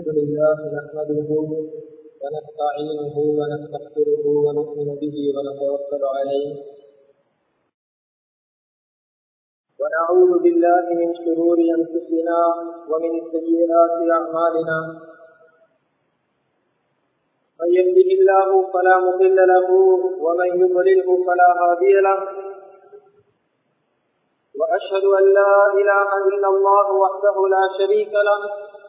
لله نحمده ونستعينه ونستغفره ونؤمن به ونتوكل عليه ونعوذ بالله من شرور انفسنا ومن سيئات اعمالنا من يهده الله فلا مضل له ومن يضلله فلا هادي له واشهد ان لا اله الا الله وحده لا شريك له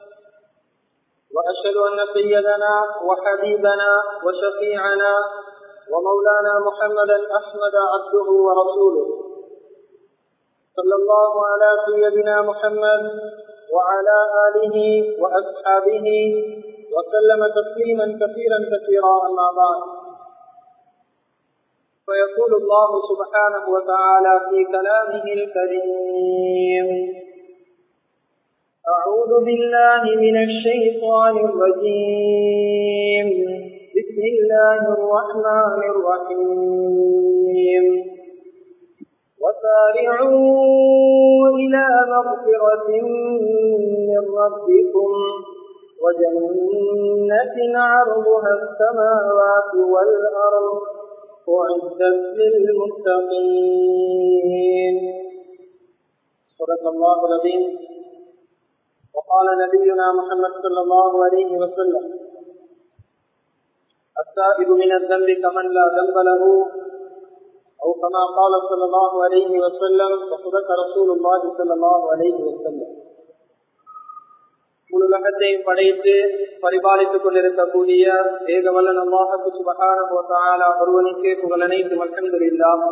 واشهد ان سيدنا وحبيبنا وشفيعنا ومولانا محمدا احمد عبده ورسوله صلى الله على سيدنا محمد وعلى اله واصحابه وسلم تسليما كثيرا كثيرا اما بعد فيقول الله سبحانه وتعالى في كلامه الكريم أعوذ بالله من الشيطان الرجيم بسم الله الرحمن الرحيم وسارعوا إلى مغفرة من ربكم وجنة عرضها السماوات والأرض أعدت للمتقين صدق الله العظيم وقال نبينا محمد صلى الله عليه وسلم التائب من الذنب كمن لا ذنب له أو كما قال صلى الله عليه وسلم وصدق رسول الله صلى الله عليه وسلم உலகத்தையும் படைத்து பரிபாலித்துக் கொண்டிருக்கக்கூடிய ஏகவல்லன் அல்லாஹுக்கு சுபகான ஒருவனுக்கே புகழனைத்து மல்கந்தில்லாம்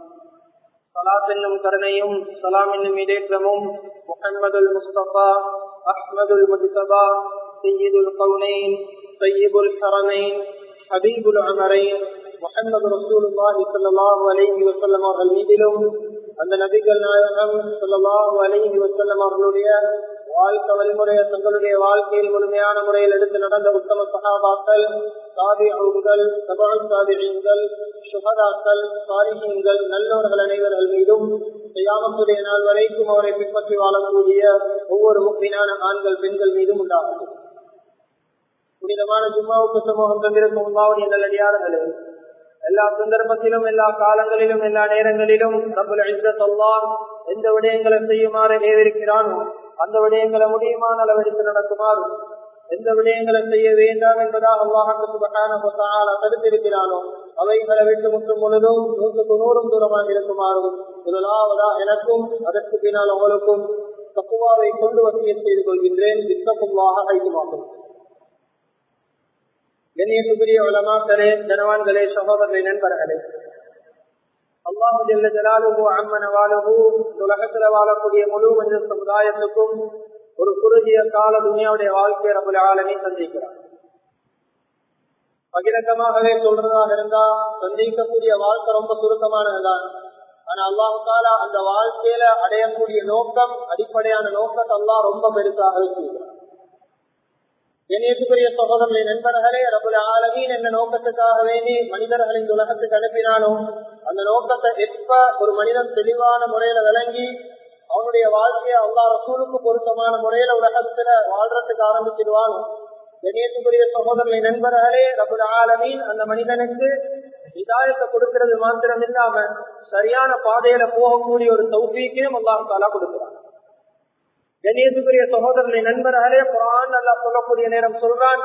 சலாத் என்னும் கருணையும் சலாம் என்னும் இடேற்றமும் முகமதுல் முஸ்தபா அஹ்மதுல் முஜ்தபா சையீதுல் கவுனைன் சையீபுல் ஹரமைன் ஹபீபுல் அமரைன் முகமது ரசூலுல்லாஹி ஸல்லல்லாஹு அலைஹி வஸல்லம் அவர்கள் மீதிலும் அந்த நபிகள் நாயகம் ஸல்லல்லாஹு அலைஹி வஸல்லம் அவர்களுடைய வாழ்க்கை வழிமுறையை தங்களுடைய வாழ்க்கையில் முழுமையான முறையில் எடுத்து நடந்த உத்தம சகாபாக்கள் சாதிகள் சபால் சாதிகள் சுகதாக்கள் சாரிகங்கள் நல்லவர்கள் அனைவர்கள் மீதும் செய்யாமத்துடைய நாள் வரைக்கும் அவரை பின்பற்றி வாழக்கூடிய ஒவ்வொரு முக்கியமான ஆண்கள் பெண்கள் மீதும் உண்டாகும் புனிதமான ஜும்மாவுக்கு சமூகம் தந்திருக்கும் உமாவுடைய நல்லடியார்களே எல்லா சந்தர்ப்பத்திலும் எல்லா காலங்களிலும் எல்லா நேரங்களிலும் நம்முடைய இzzத்தல்லாஹ் எந்த விடயங்களை செய்யுமாறு ஏவிருக்கிறானோ அந்த விடயங்களை முடியுமான அளவெடுத்து நடக்குமாறும் எந்த விடயங்களை செய்ய வேண்டாம் என்பதாக அல்லாஹுக்கு சுபகான தடுத்திருக்கிறானோ அவைகளை விட்டு முற்றும் பொழுதும் நூற்றுக்கு நூறும் தூரமாக இருக்குமாறும் முதலாவதா எனக்கும் அதற்கு பின்னால் உங்களுக்கும் தப்புவாவை கொண்டு வசியம் செய்து கொள்கின்றேன் வித்தப்புவாக ஐக்குமாகும் கண்ணியத்துக்குரிய உலமாக்களே ஜனவான்களே சகோதரர்களே நண்பர்களே அல்லாஹு ஜல்ல ஜலாலுஹு அம்மன வாழுஹு உலகத்துல வாழக்கூடிய முழு மனித சமுதாயத்துக்கும் ஒரு குறுகிய கால துணியாவுடைய வாழ்க்கை ரபுல் ஆலமி சந்திக்கிறார் பகிரங்கமாகவே சொல்றதாக இருந்தா சந்திக்கக்கூடிய வாழ்க்கை ரொம்ப சுருக்கமானதுதான் ஆனா அல்லாஹு தாலா அந்த வாழ்க்கையில அடையக்கூடிய நோக்கம் அடிப்படையான நோக்கத்தை அல்லாஹ் ரொம்ப பெருசாக செய்கிறார் கணேசுக்குரிய சகோதரர்களை நண்பர்களே ரபுல் ஆலமீன் என்ன நோக்கத்துக்காக வேண்டி மனிதர்களை இந்த உலகத்துக்கு அனுப்பினானோ அந்த நோக்கத்தை எப்ப ஒரு மனிதன் தெளிவான முறையில விளங்கி அவனுடைய வாழ்க்கையை அல்லா ரசூலுக்கு பொருத்தமான முறையில உலகத்துல வாழ்றதுக்கு ஆரம்பிச்சிடுவானோ கணேசுக்குரிய சகோதரர்களை நண்பர்களே ரபுல் ஆலமீன் அந்த மனிதனுக்கு இதாயத்தை கொடுக்கிறது மாத்திரம் இல்லாம சரியான பாதையில போகக்கூடிய ஒரு தௌஃபீக்கையும் அல்லாஹ் தாலா கொடுக்கிறான் கணேசுக்குரிய சகோதரனை நண்பர்களே குரான் அல்லா சொல்லக்கூடிய நேரம் சொல்றான்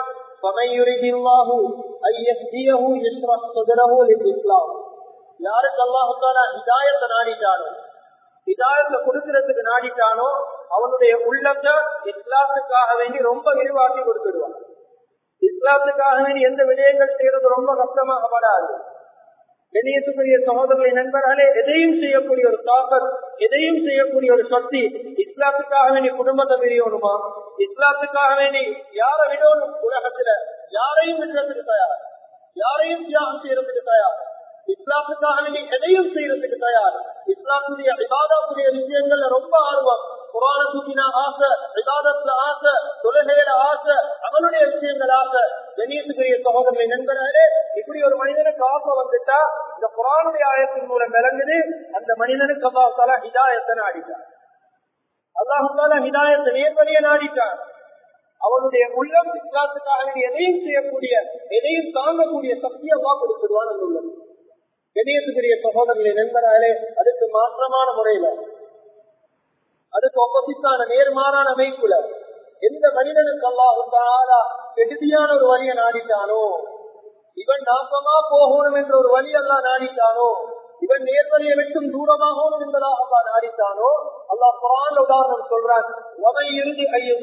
யாருக்கு அல்லாஹாலா ஹிதாயத்தை நாடிட்டானோ ஹிதாயத்தை கொடுக்கறதுக்கு நாடிட்டானோ அவனுடைய உள்ளத்தை இஸ்லாத்துக்காக வேண்டி ரொம்ப விரிவாக்கி கொடுத்துடுவான் இஸ்லாத்துக்காக வேண்டி எந்த விடயங்கள் செய்யறது ரொம்ப கஷ்டமாகப்படாது கண்ணியத்துக்குரிய சகோதரர்களை நண்பர்களே எதையும் செய்யக்கூடிய ஒரு தாக்கத் எதையும் செய்யக்கூடிய ஒரு சக்தி இஸ்லாத்துக்காக வேண்டி குடும்பத்தை பிரியணுமா இஸ்லாத்துக்காக வேண்டி யாரை விடணும் உலகத்துல யாரையும் விடுறதுக்கு தயார் யாரையும் தியாகம் செய்யறதுக்கு தயார் இஸ்லாத்துக்காக வேண்டி எதையும் செய்யறதுக்கு தயார் இஸ்லாத்துடைய விவாதத்துடைய விஷயங்கள்ல ரொம்ப ஆர்வம் குரான தூக்கினா ஆசை விவாதத்துல ஆசை தொழுகையில ஆசை அவனுடைய விஷயங்கள் ஆசை கணேசுக்குரிய சகோதரனை நண்பர்களே இப்படி ஒரு மனிதனுக்கு ஆசை வந்துட்டா இந்த குரானுடைய ஆயத்தின் மூலம் விளங்குது அந்த மனிதனுக்கு அல்லாஹால ஹிதாயத்தை நாடிட்டார் அல்லாஹால ஹிதாயத்தை நேர்வழிய நாடிட்டார் அவனுடைய உள்ளம் இஸ்லாத்துக்காக எதையும் செய்யக்கூடிய எதையும் தாங்கக்கூடிய சக்தி அல்லா கொடுத்துருவான் அந்த உள்ளம் கணியத்துக்குரிய சகோதரர்களை நண்பராலே அதுக்கு மாற்றமான முறையில அதுக்கு ஒப்பசித்தான நேர்மாறான அமைப்புல எந்த மனிதனுக்கு அல்லாஹாலா கெடுதியான ஒரு வழியை நாடிட்டானோ இவன் நாசமா போகணும் என்ற ஒரு வழி எல்லாம் நாடிட்டானோ இவன் நேர்வழியை விட்டும் தூரமாகணும் என்பதாக அல்லா நாடித்தானோ அல்லாஹ் குரான் உதாரணம் சொல்றான் இறுதி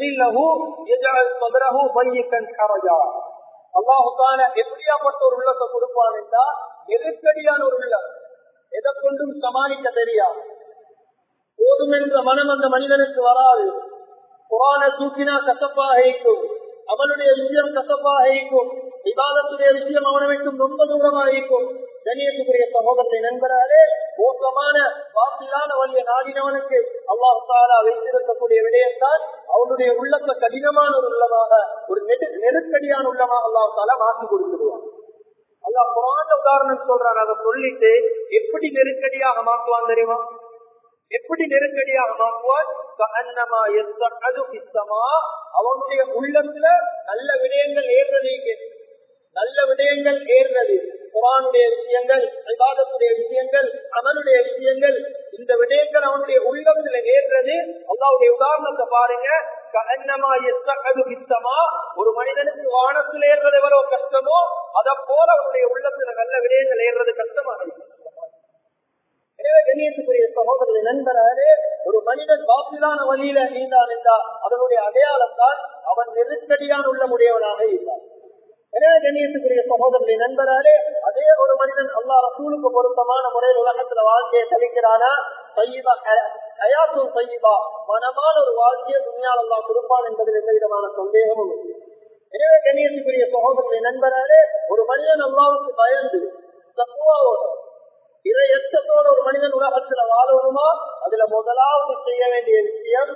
அல்லாஹுக்கான எப்படியாப்பட்ட ஒரு உள்ளத்தை கொடுப்பான் என்றா நெருக்கடியான ஒரு உள்ளம் எதை கொண்டும் சமாளிக்க தெரியாது போதும் என்ற மனம் அந்த மனிதனுக்கு வராது குரான தூக்கினா கசப்பாக இருக்கும் அவனுடைய விஷயம் கசப்பாக இருக்கும் விவாதத்துடைய விஷயம் அவனை விட்டும் ரொம்ப தூரமாக இருக்கும் கண்ணியத்துக்குரிய சகோதரத்தை நண்பராலே மோசமான வாசிலான வழிய நாடினவனுக்கு அல்லாஹ் தாரா வைத்திருக்கக்கூடிய விடயம்தான் அவனுடைய உள்ளத்தை கடினமான ஒரு உள்ளமாக ஒரு நெருக்கடியான உள்ளமாக அல்லாஹ் தாலா மாற்றி கொடுத்துருவான் அல்லாஹ் குரான உதாரணம் சொல்றான் அதை சொல்லிட்டு எப்படி நெருக்கடியாக மாற்றுவான் தெரியுமா எப்படி நெருக்கடியாக மாற்றுவான் அவனுடைய உள்ளத்துல நல்ல விடயங்கள் ஏறுறதே நல்ல விடயங்கள் ஏறுறது குரானுடைய விஷயங்கள் விவாதத்துடைய விஷயங்கள் அமலுடைய விஷயங்கள் இந்த விடயங்கள் அவனுடைய உள்ளத்துல ஏறுறது அல்லாவுடைய உதாரணத்தை பாருங்க ஒரு மனிதனுக்கு வானத்தில் ஏறுறது எவ்வளவு கஷ்டமோ அதை போல அவனுடைய உள்ளத்துல நல்ல விடயங்கள் ஏறுறது கஷ்டமாக இருக்கு எனவே கண்ணியத்துக்குரிய சகோதரர்களை நண்பராலே ஒரு மனிதன் வாசிலான வழியில நீந்தான் என்றால் அதனுடைய அடையாளம் தான் அவன் நெருக்கடியான உள்ள முடியவனாக இருந்தான் எனவே கண்ணியத்துக்குரிய சகோதரர்களை நண்பராலே அதே ஒரு மனிதன் அல்லா ரசூலுக்கு பொருத்தமான முறையில் உலகத்துல வாழ்க்கையை கழிக்கிறானா சையீபா அயாசும் சையீபா மனமான ஒரு வாழ்க்கையை துணியால் அல்லா கொடுப்பான் என்பதில் எந்த விதமான சந்தேகமும் இல்லை எனவே கண்ணியத்துக்குரிய சகோதரர்களை நண்பராலே ஒரு மனிதன் அல்லாவுக்கு பயந்து தப்புவாவோட இதை எச்சத்தோட ஒரு மனிதன் உலகத்துல வாழணுமா அதுல முதலாவது செய்ய வேண்டிய விஷயம்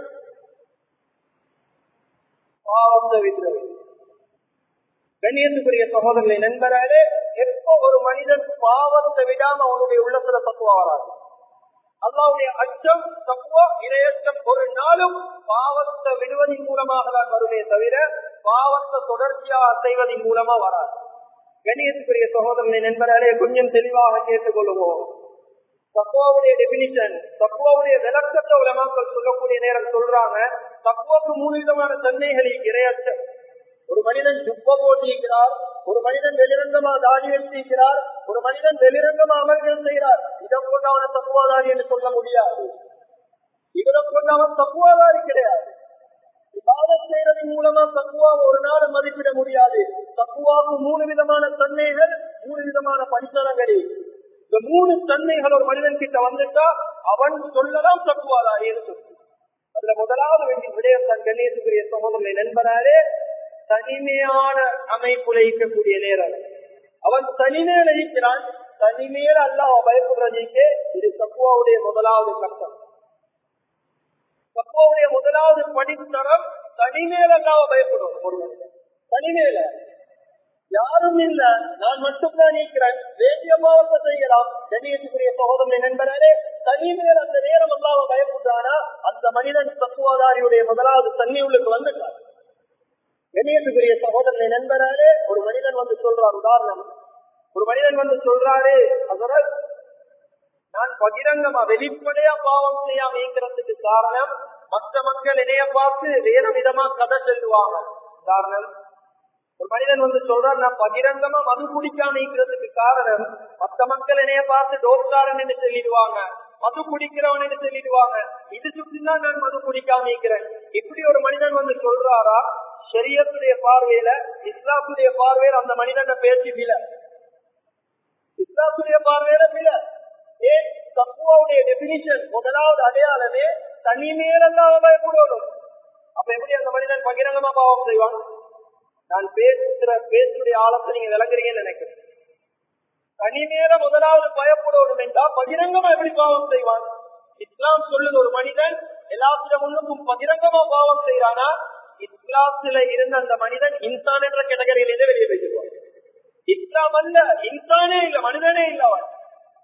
பாவத்தை விடுறது கண்ணியத்துக்குரிய சகோதரர்களை நண்பராலே எப்போ ஒரு மனிதன் பாவத்தை விடாம அவனுடைய உள்ளத்துல தத்துவா வராது அல்லாவுடைய அச்சம் தத்துவா இரையச்சம் ஒரு நாளும் பாவத்தை விடுவதன் மூலமாக தான் வருமே தவிர பாவத்தை தொடர்ச்சியாக செய்வதன் மூலமா வராது கணியத்துக்குரிய சகோதரனை நண்பராலே கொஞ்சம் தெளிவாக கேட்டுக் கொள்ளுவோம் தக்குவாவுடைய டெபினிஷன் தக்குவாவுடைய விளக்கத்தை உலமாக்கள் சொல்லக்கூடிய நேரம் சொல்றாங்க தக்குவாக்கு மூணு விதமான தன்மைகளில் இரையச்சம் ஒரு மனிதன் ஜுப்ப போட்டிருக்கிறார் ஒரு மனிதன் வெளிரங்கமா தாடி வச்சிருக்கிறார் ஒரு மனிதன் வெளிரங்கமா அமல்கள் செய்கிறார் இதை கொண்டு அவனை தக்குவாதாரி என்று சொல்ல முடியாது இவரை கொண்டு அவன் தக்குவாதாரி கிடையாது விவாதம் செய்யறதன் மூலமா தக்குவா ஒரு நாள் மதிப்பிட முடியாது தக்குவாக்கு மூணு விதமான தன்மைகள் மூணு விதமான படித்தளங்கள் இந்த மூணு தன்மைகள் ஒரு மனிதன் கிட்ட வந்துட்டா அவன் சொல்லலாம் தக்குவாதாரி என்று சொல்லி அதுல முதலாவது வேண்டிய விடயம் தான் கண்ணியத்துக்குரிய சகோதரனை நண்பராரே தனிமையான அமைப்புல இருக்கக்கூடிய நேரம் அவன் தனிமையில இருக்கிறான் தனிமையில அல்ல அவன் பயப்படுறதுக்கே இது தக்குவாவுடைய முதலாவது கட்டம் தக்குவாவுடைய முதலாவது படித்தரம் தனிமேல அல்லாவ பயப்படும் ஒரு மனிதன் தனிமேல யாரும் இல்ல நான் மட்டும்தான் நீக்கிறேன் வேண்டிய பாவத்தை செய்யலாம் கண்ணியத்துக்குரிய சகோதரனை நண்பரே தனிமேல் அந்த நேரம் அல்லாவ பயப்படுறானா அந்த மனிதன் தத்துவாதாரியுடைய முதலாவது தண்ணி உள்ளுக்கு வந்துட்டார் கண்ணியத்துக்குரிய சகோதரனை நண்பராலே ஒரு மனிதன் வந்து சொல்றார் உதாரணம் ஒரு மனிதன் வந்து சொல்றாரு அதனால் நான் பகிரங்கமா வெளிப்படையா பாவம் செய்யாம இருக்கிறதுக்கு காரணம் மற்ற மக்கள் இணைய பார்த்து வேற விதமா கதை சொல்லுவாங்க காரணம் ஒரு மனிதன் வந்து சொல்றார் நான் பகிரங்கமா மது குடிக்காம இருக்கிறதுக்கு காரணம் மற்ற மக்கள் இணைய பார்த்து டோஸ்காரன் என்று சொல்லிடுவாங்க மது குடிக்கிறவன் என்று சொல்லிடுவாங்க இது சுற்றிதான் நான் மது குடிக்காம இருக்கிறேன் இப்படி ஒரு மனிதன் வந்து சொல்றாரா ஷரியத்துடைய பார்வையில இஸ்லாத்துடைய பார்வையில அந்த மனிதன் பேச்சு வில இஸ்லாத்துடைய பார்வையில வில ஏன் தப்புவாவுடைய டெபினிஷன் முதலாவது அடையாளமே தனிமேலெல்லாம் பயப்படணும் அப்ப எப்படி அந்த மனிதன் பகிரங்கமா பாவம் செய்வான் நான் பேசுற பேச்சுடைய ஆழத்தை நீங்க விளங்குறீங்கன்னு நினைக்கிறேன் தனிமேல முதலாவது பயப்படணும் என்றா பகிரங்கமா எப்படி பாவம் செய்வான் இஸ்லாம் சொல்லுது ஒரு மனிதன் எல்லாத்தில முன்னுக்கும் பகிரங்கமா பாவம் செய்யறானா இஸ்லாத்துல இருந்த அந்த மனிதன் இன்சான் என்ற கேட்டகரியிலிருந்து வெளியே வைச்சிருவான் இஸ்லாம் அல்ல இன்சானே இல்ல மனிதனே இல்ல அவன்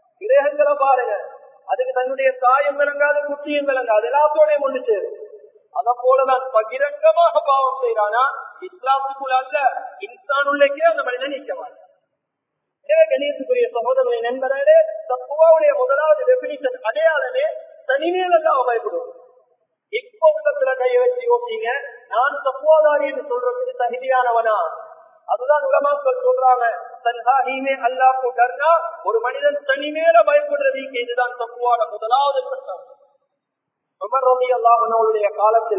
கிரகங்களை பாருங்க அதுக்கு தன்னுடைய தாயம் விளங்காது குட்டியும் விளங்காது எல்லாத்தோடையும் ஒண்ணு சேரும் அத போலதான் பகிரங்கமாக பாவம் செய்யறானா இஸ்லாத்துக்குள்ள அல்ல இன்சானுள்ளக்கே அந்த மனிதன் நீக்க மாட்டான் கணேசுக்குரிய சகோதரனை நண்பரே தப்புவாவுடைய முதலாவது டெபினிஷன் அடையாளமே தனிமையில தான் பயப்படுவோம் இப்ப உள்ளத்துல கைய வச்சு யோசிங்க நான் தப்புவாதாரி என்று சொல்றதுக்கு தகுதியானவனா அதுதான் உலமாக்கள் சொல்றாங்க தன்ஹாஹீமே அல்லாஹ் டர்னா ஒரு மனிதன் தனிமேல பயப்படுறதுக்கு இதுதான் தப்புவாட முதலாவது கட்டம் உமர் ரவி அல்லாஹனுடைய காலத்துல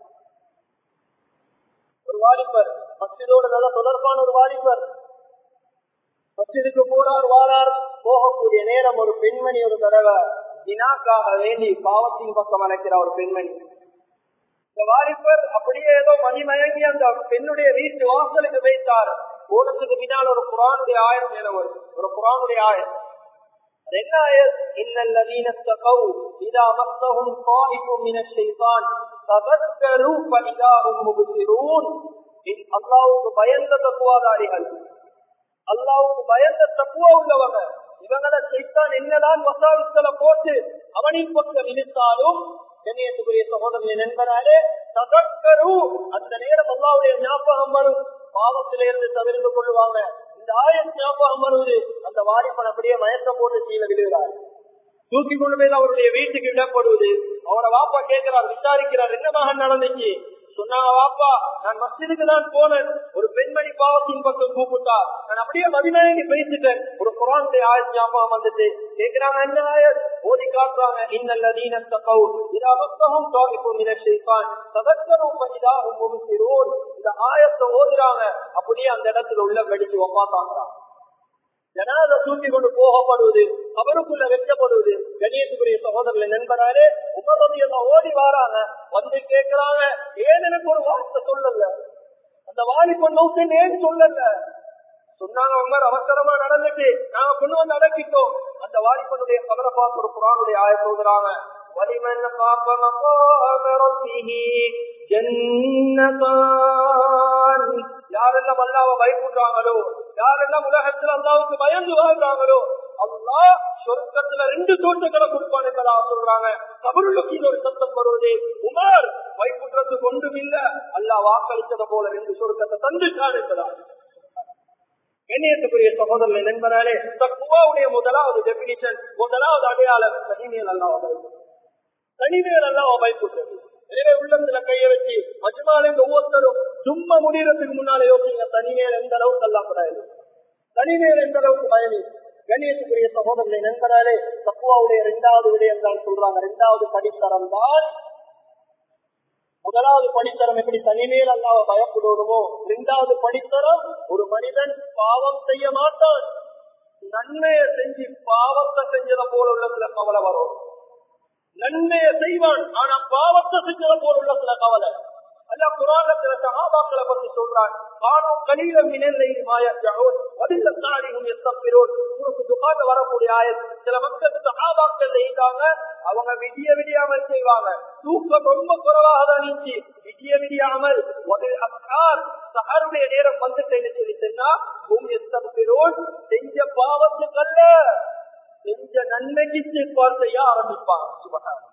ஒரு வாலிபர் மஸ்ஜிதோட நல்ல தொடர்பான ஒரு வாலிபர் மஸ்ஜிதுக்கு போறார் வாரார் போகக்கூடிய நேரம் ஒரு பெண்மணி ஒரு தடவை தினாக்காக வேண்டி பாவத்தின் பக்கம் அழைக்கிற ஒரு பெண்மணி இந்த வாலிபர் அப்படியே ஏதோ மணிமயங்கி அந்த பெண்ணுடைய வீட்டு வாசலுக்கு வைத்தார் போனதுக்கு பின்னால் ஒரு குரானுடைய ஆயம் மேல வரும் ஒரு குரானுடைய ஆயம் என்ன ஆயத் இன்னல்லதீன தகவ் இதா மஸ்தஹும் தாயிஃபும் மின ஷைத்தான் ததக்கரு ஃபஇதாஹும் முப்சிரூன் அல்லாஹ்வுக்கு பயந்த தக்குவாதாரிகள் அல்லாவுக்கு பயந்த தக்குவா உள்ளவங்க இவங்கள சைத்தான் என்னதான் வசாவித்தல போட்டு அவனின் பக்கம் இழுத்தாலும் கண்ணியத்துக்குரிய சகோதரனை நண்பனாலே தகக்கரு அந்த நேரம் அல்லாவுடைய ஞாபகம் வரும் பாவத்திலிருந்து தவிர்த்து கொள்ளுவாங்க இந்த ஆயம் ஞாபகம் வருவது அந்த வாலிபன் அப்படியே மயக்கம் போட்டு கீழே விழுகிறார் தூக்கி கொண்டு போய் அவருடைய வீட்டுக்கு இடப்படுவது அவரை வாப்பா கேட்கிறார் விசாரிக்கிறார் என்னமாக நடந்துச்சு சொன்னாங்க வாப்பா நான் மஸ்ஜிதுக்கு தான் போனேன் ஒரு பெண்மணி பாவத்தின் பக்கம் கூப்பிட்டா நான் அப்படியே மதிமயங்கி பேசிட்டேன் ஒரு குரானுடைய ஆயத் ஞாபகம் வந்துட்டு கேட்கிறாங்க என்ன ஆயத் ஓதி காட்டுறாங்க இன்னல்லதீன தகவு இதா மஸ்தஹும் தாயிஃபும் மின ஷைத்தான் ததக்கரும் ஃபஇதாஹும் முப்சிரூன் இந்த ஆயத்தை ஓதுறாங்க அப்படியே அந்த இடத்துல உள்ள வெடிச்சு ஒப்பாத்தாங்கிறாங்க ஜனாத தூக்கி கொண்டு போகப்படுவது அவருக்குள்ள வெட்டப்படுவது கணியத்துக்குரிய சகோதரர்களை நண்பராலே உபதவி எல்லாம் ஓடி வாராங்க வந்து கேட்கிறாங்க ஏன் எனக்கு ஒரு வார்த்தை சொல்லல அந்த வாலிபன் நோக்கம் ஏன் சொல்லல சொன்னாங்க உமர் அவசரமா நடந்துட்டு நாங்க கொண்டு வந்து அடக்கிட்டோம் அந்த வாலிபனுடைய கபரை பார்த்து ஒரு குரானுடைய ஆய சொல்றாங்க வலிமன் பாப்ப மகோமரத்தினி ஜன்னதான் யாரெல்லாம் அல்லாவை பயப்படுறாங்களோ யாரெல்லாம் உலகத்தில் அல்லாவுக்கு பயந்து வாழ்றாங்களோ அல்லா சொர்க்கத்துல ரெண்டு தோட்டங்களை கொடுப்பான் என்பதா சொல்றாங்க கபருளுக்கு ஒரு சத்தம் வருவது உமர் வைப்புற்றத்துக்கு ஒன்றும் இல்ல அல்லா வாக்களித்ததை போல ரெண்டு சொர்க்கத்தை தந்துட்டான் என்பதா கண்ணியத்துக்குரிய சகோதரர்கள் நண்பனாலே தக்குவாவுடைய முதலாவது டெபினிஷன் முதலாவது அடையாளம் தனிமையில் அல்லாஹ் தனிமையில் அல்லாஹ் பயப்படுறது எனவே உள்ளத்துல கைய வச்சு மஜ்மால இந்த ஒவ்வொருத்தரும் சும்மா முடியறதுக்கு முன்னாலே யோசிங்க தனிமையில் எந்த அளவுக்கு எல்லாம் கூடாது தனிமையில் எந்த அளவுக்கு பயணி கண்ணியத்துக்குரிய சகோதரர்களை நண்பராலே தக்குவாவுடைய இரண்டாவது விடயம் தான் சொல்றாங்க இரண்டாவது படித்தரம் தான் முதலாவது படித்தரம் எப்படி தனிமையில் அல்லாவ பயப்படுவோமோ இரண்டாவது படித்தரம் ஒரு மனிதன் பாவம் செய்ய மாட்டான் நன்மையை செஞ்சு பாவத்தை செஞ்சத போல உள்ளத்துல கவலை வரும் நன்மையை செய்வான் ஆனா பாவத்தை செஞ்சத போல உள்ளத்துல கவலை அல்ல குரானத்துல சகாபாக்களை பத்தி சொல்றான் காணும் கலீலம் இணைந்தை மாயாஜாவோன் வடிசத்தாரியும் எத்தப்பிரோன் உங்களுக்கு துகாட்ட வரக்கூடிய ஆயத் சில மக்கள் சகாபாக்கள் செய்தாங்க அவங்க விடிய விடியாமல் செய்வாங்க தூக்கம் ரொம்ப குறைவாக தான் இருந்துச்சு விடிய விடியாமல் ஒரு அக்கார் சஹருடைய நேரம் வந்துட்டேன்னு சொல்லி சொன்னா பூமி எத்தப்பிரோன் செஞ்ச பாவத்துக்கல்ல செஞ்ச நன்மைக்கு செய்ய ஆரம்பிப்பாங்க சுபகாரம்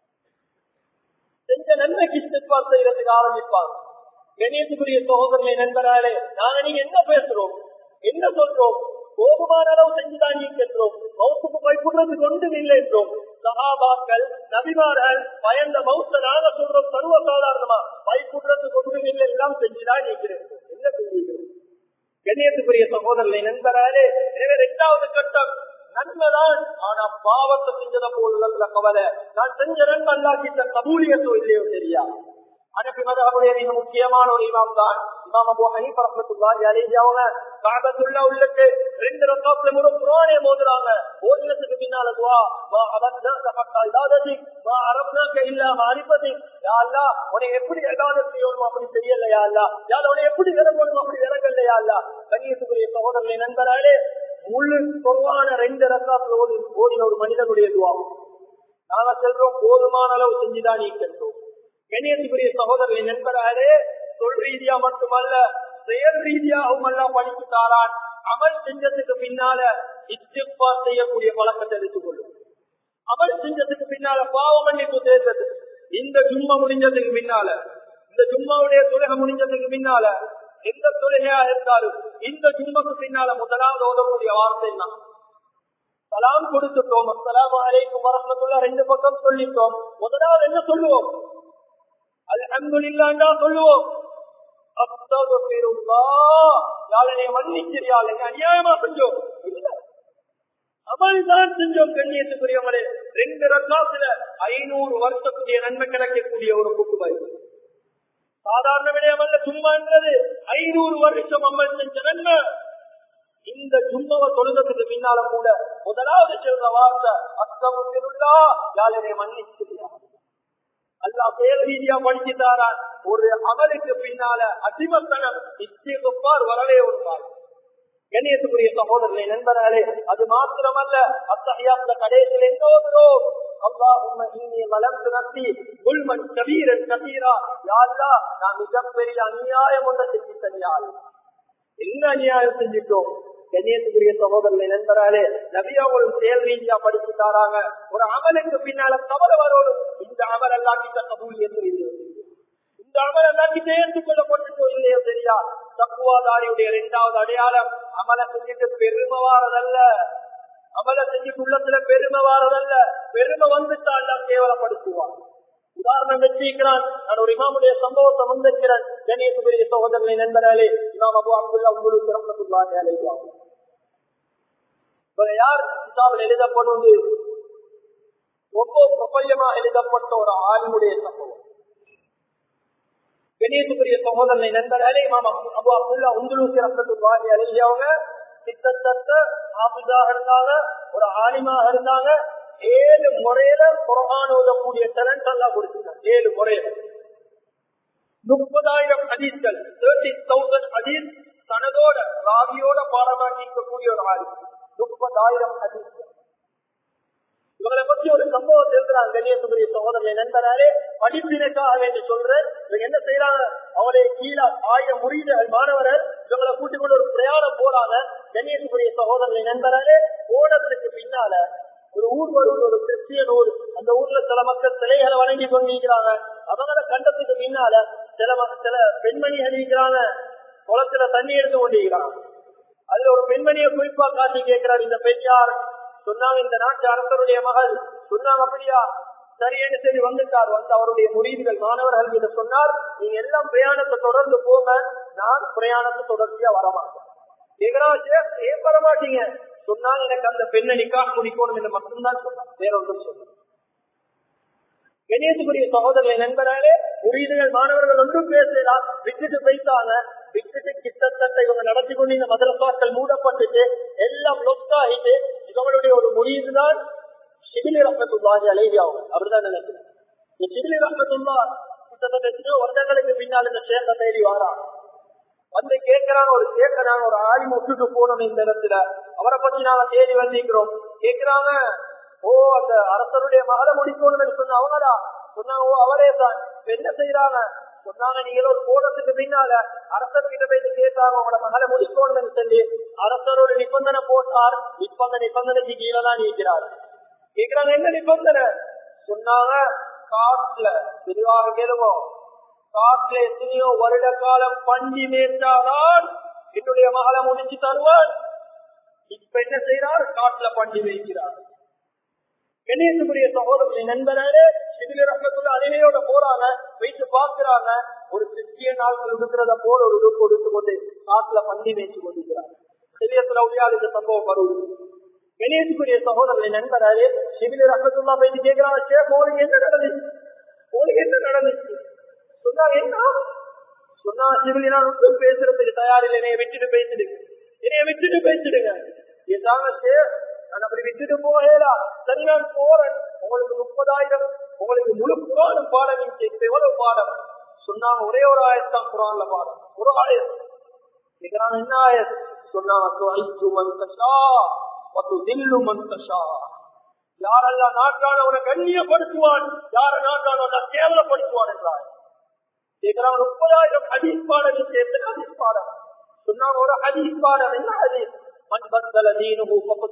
செஞ்ச நன்மைக்கு இஸ்திஃபார் செய்யறதுக்கு ஆரம்பிப்பாங்க கணேசுக்குரிய சகோதரனை நண்பராலே நாங்க நீங்க என்ன பேசுறோம் என்ன சொல்றோம் போதுமான அளவு செஞ்சுதான் நீக்கிறோம் மௌத்துக்கு பயப்படுறதுக்கு ஒன்றும் இல்லை என்றோம் சகாபாக்கள் நபிமார்கள் பயந்த மௌத்த நாங்க சொல்றோம் சர்வ சாதாரணமா பயப்படுறதுக்கு ஒன்றும் இல்லை எல்லாம் செஞ்சுதான் நீக்கிறோம் என்ன செஞ்சுக்கிறோம் கண்ணியத்துக்குரிய சகோதரனை நண்பராலே எனவே இரண்டாவது கட்டம் நன்மைதான் ஆனா பாவத்தை செஞ்சத போல கவலை நான் செஞ்ச நன்மை அல்லாக்கிட்ட கபூலியத்தோ இல்லையோ தெரியா அனபி மதகுடைய மிக முக்கியமான ஒரு இமாம் தான் இமாம் அபு ஹனீஃப் ரஹ்மத்துல்லாஹி அலைஹி அவங்க காபத்துள்ள உள்ளுக்கு ரெண்டு ரக்காத்துல முறை குர்ஆனே மோதுறாங்க ஓதுனதுக்கு பின்னால துஆ மா அபத்னாக ஹக்கா இபாததி மா அரப்னாக இல்லா மாரிபதி யா அல்லாஹ் உன்னை எப்படி இபாதத் செய்யணும் அப்படி செய்யல யா அல்லாஹ் யா அல்லாஹ் உன்னை எப்படி இறங்கணும் அப்படி இறங்கல யா அல்லாஹ் கண்ணியத்துக்குரிய சகோதரர்களே நண்பர்களே முழு பொதுவான ரெண்டு ரக்காத்துல ஓடி ஓடின ஒரு மனிதனுடைய துவாவும் நாங்க செல்றோம் போதுமான அளவு செஞ்சுதான் நீக்கின்றோம் கண்ணியத்துக்குரிய சகோதரர்களை நண்பராலே சொல் ரீதியா மட்டுமல்ல செயல் ரீதியாகவும் எல்லாம் படித்து தாரான் அமல் செஞ்சதுக்கு பின்னால இத்திப்பா செய்யக்கூடிய பழக்கத்தை எடுத்துக் கொள்ளும் அமல் செஞ்சதுக்கு பின்னால பாவ மன்னிப்பு தேர்ந்தது இந்த ஜும்மா முடிஞ்சதுக்கு பின்னால இந்த ஜும்மாவுடைய தொழுகை முடிஞ்சதுக்கு பின்னால எந்த தொழுகையா இருந்தாலும் இந்த ஜும்மாக்கு பின்னால முதலாவது ஓதக்கூடிய வார்த்தை தான் சலாம் கொடுத்துட்டோம் அஸ்லாம் அலைக்கும் வரமத்துள்ள ரெண்டு பக்கம் சொல்லிட்டோம் முதலாவது என்ன சொல்லுவோம் அல்ஹம்துலில்லாஹ் சொல்லுவோம் அஸ்தகுஃபிருல்லாஹ் யாழனை மன்னிச்சிரியாள் அநியாயமா செஞ்சோம் இல்ல அமல் தான் செஞ்சோம் கண்ணியத்துக்குரியவங்களே ரெண்டு ரத்தாத்துல ஐநூறு வருஷத்துடைய நன்மை கிடைக்கக்கூடிய ஒரு புக்கு சாதாரண விடயம் அல்ல சும்மான்றது ஐநூறு வருஷம் அமல் செஞ்ச நன்மை இந்த சும்மவ தொழுதத்துக்கு பின்னால கூட முதலாவது சொல்ற வார்த்தை அஸ்தகுஃபிருல்லா யாழனை மன்னிச்சிரியாள் அல்லா பேர் ரீதியா படிச்சுட்டாரான் ஒரு அமலுக்கு பின்னால அடிமத்தனம் இஸ்திகுப்பார் வரவே வருவார் கண்ணியத்துக்குரிய சகோதரர்களை நண்பர்களே அது மாத்திரமல்ல அத்தகையாத்த கடைசியில் எங்க ஓதுறோம் அல்லாஹும்ம இன்னி வளர்ந்து நத்தி உள்மன் கபீரன் கபீரா யாருலா நான் மிகப்பெரிய அநியாயம் ஒன்றை செஞ்சு தனியாள் என்ன அநியாயம் செஞ்சுட்டோம் கண்ணியத்துக்குரிய சகோதரர்களை நண்பராலே நபியா ஒரு செயல் ரீதியா படிச்சு தாராங்க ஒரு அமலுக்கு பின்னால கவலை வரோடும் இந்த அமல் எல்லாம் கிட்ட கபூலியத்து இல்லை இந்த அமல் எல்லாம் கிட்ட ஏற்றுக்கொள்ளப்பட்டுட்டோ இல்லையோ தெரியா தக்குவாதாரியுடைய இரண்டாவது அடையாளம் அமலை செஞ்சுட்டு பெருமை வாரதல்ல அமலை செஞ்சுட்டு உள்ளத்துல பெருமை வாரதல்ல பெருமை வந்துட்டா எல்லாம் கேவலப்படுத்துவான் உதாரணம் வச்சிருக்கிறான் நான் ஒரு இமாமுடைய சம்பவத்தை முன்வைக்கிறேன் கணேசபுரிய சகோதரனை நண்பர்களே இமாம் அபு அப்துல்லா உங்களுக்கு சிறப்பத்துள்ளாங்க அழைப்பாங்க யார் கிதாபில் எழுதப்படுவது ரொம்ப பிரபல்யமா எழுதப்பட்ட ஒரு ஆளுடைய சம்பவம் கணேசபுரிய சகோதரனை நண்பர்களே இமாம் அபு அப்துல்லா உங்களுக்கு சிறப்பத்துள்ளாங்க அழைச்சவங்க கிட்டத்தட்ட ஆபிதாக இருந்தாங்க ஒரு ஆலிமாக இருந்தாங்க ஏழு முறையில குரான் ஓதக்கூடிய டேலண்ட் எல்லாம் கொடுத்துருக்காங்க ஏழு முறையில முப்பதாயிரம் ஹதீஸ்கள் தேர்ட்டி தௌசண்ட் ஹதீஸ் தனதோட ராவியோட பாடமாக்கிக்கக்கூடிய ஒரு ஆள் முப்பதாயிரம் ஹதீஸ்கள் இவங்களை பத்தி ஒரு சம்பவம் எழுதுறாங்க கண்ணியத்துக்குரிய சகோதரனை நண்பராலே படிப்பினைக்காக வேண்டி சொல்றேன் இவங்க என்ன செய்யறாங்க அவளை கீழே ஆயிரம் முறியீடுகள் மாணவர்கள் இவங்களை கூட்டிக் கொண்டு ஒரு பிரயாணம் போறாங்க கண்ணியத்துக்குரிய சகோதரனை நண்பராலே போனதுக்கு பின்னால ஒரு ஊர் வருவது ஒரு கிறிஸ்டியன் ஊர் அந்த ஊர்ல சில மக்கள் சிலைகளை வணங்கி கொண்டிருக்கிறாங்க அதனால கண்டத்துக்கு பின்னால சில சில பெண்மணிகள் இருக்கிறாங்க குளத்துல தண்ணி எடுத்து கொண்டிருக்கிறாங்க அதுல ஒரு பெண்மணியை குறிப்பா காட்டி கேட்கிறார் இந்த பெண் யார் சொன்னாங்க இந்த நாட்டு அரசருடைய மகள் சொன்னாங்க அப்படியா சரியேன்னு சரி வந்துட்டார் வந்து அவருடைய முடிவுகள் மாணவர்கள் கிட்ட சொன்னார் நீங்க எல்லாம் பிரயாணத்தை தொடர்ந்து போங்க நான் பிரயாணத்தை தொடர்ச்சியா வரமாட்டேன் கேக்குறாங்க ஏன் வரமாட்டீங்க சொன்னால் எனக்கு அந்த பெண்ணை நிக்காக முடிக்கணும் என்று மட்டும்தான் சொன்னார் வேற ஒன்றும் சொன்னார் கணேசபுரிய சகோதரர்களை நண்பர்களே முறியீடுகள் மாணவர்கள் ஒன்றும் பேசலாம் விட்டுட்டு போயிட்டாங்க விட்டுட்டு கிட்டத்தட்ட இவங்க நடத்தி கொண்டு இந்த மதரசாக்கள் மூடப்பட்டுட்டு எல்லாம் லொக் ஆகிட்டு இவங்களுடைய ஒரு முறியீடு தான் சிபிலி ரப்பத்துள்ளாகி அலைவியாகும் அப்படிதான் நினைக்கிறேன் இந்த சிபிலி ரப்பத்துள்ளா கிட்டத்தட்ட எத்தனையோ வருடங்களுக்கு பின்னால் இந்த சேர்ந்த தேடி வாராங்க வந்து கேட்கிறாங்க ஒரு கேட்கிறாங்க ஒரு ஆய்வு விட்டுட்டு போனோம் இந்த இடத்துல அவரை பத்தி நாங்க தேடி வந்திருக்கிறோம் கேட்கிறாங்க ஓ அந்த அரசருடைய மகளை முடிக்கணும்னு சொன்ன அவங்களா சொன்னாங்க ஓ அவரே தான் என்ன செய்யறாங்க சொன்னாங்க நீங்களும் ஒரு போனதுக்கு பின்னால அரசர் கிட்ட போயிட்டு கேட்டாங்க உங்களோட மகளை முடிக்கணும்னு சொல்லி அரசரோட நிபந்தனை போட்டார் இப்ப அந்த நிபந்தனைக்கு கீழே தான் நீக்கிறார் கேக்குறாங்க என்ன நிபந்தனை சொன்னாங்க காட்டுல தெளிவாக கேளுவோம் காட்டுல எத்தனையோ வருட காலம் பண்டி மேய்த்தாதான் என்னுடைய மகளை முடிச்சு தருவான் இப்ப என்ன செய்யறார் காட்டுல பண்டி வைக்கிறார் கணேசனுடைய சகோதரர்களை நண்பரே சிவில ரத்தத்துல அணிலையோட போறாங்க வைத்து பாக்குறாங்க ஒரு கிறிஸ்டியன் ஆட்கள் இருக்கிறத போல ஒரு உடுப்பு எடுத்து கொண்டு காட்டுல பண்டி மேய்ச்சி கொண்டிருக்கிறார் சிலியத்துல உடையாள் இந்த சம்பவம் வருவது கணேசுக்குரிய சகோதரர்களை நண்பரே சிவில ரத்தத்துல்லா போயிட்டு கேட்கிறாங்க சே உங்களுக்கு என்ன நடந்துச்சு உங்களுக்கு என்ன நடந்துச்சு சொன்னாங்க என்ன சொன்னா சிவிலி நான் ஒன்றும் பேசுறதுக்கு தயாரில்லை என்னைய விட்டுட்டு பேசிடுங்க என்னைய விட்டுட்டு பேசிடுங்க இதாங்க சார் நான் அப்படி விட்டுட்டு போகலா சரி நான் போறேன் உங்களுக்கு முப்பதாயிரம் உங்களுக்கு முழு குரான் பாடம் இப்ப எவ்வளவு பாடம் சொன்னாங்க ஒரே ஒரு ஆயத்தான் குரான்ல பாடம் ஒரு ஆயத் கேட்கிறாங்க என்ன ஆயத் சொன்னாங்க யாரெல்லாம் நாட்டானவனை கண்ணியப்படுத்துவான் யார நாட்டானவனை கேவலப்படுத்துவான் என்றார் கேட்கிறான் முப்பதாயிரம் ஹதீஸ் பாடம் சேர்த்து ஹதீஸ் பாடம் சொன்னாங்க ஒரு ஹதீஸ் பாடம் என்ன ஹதீஸ்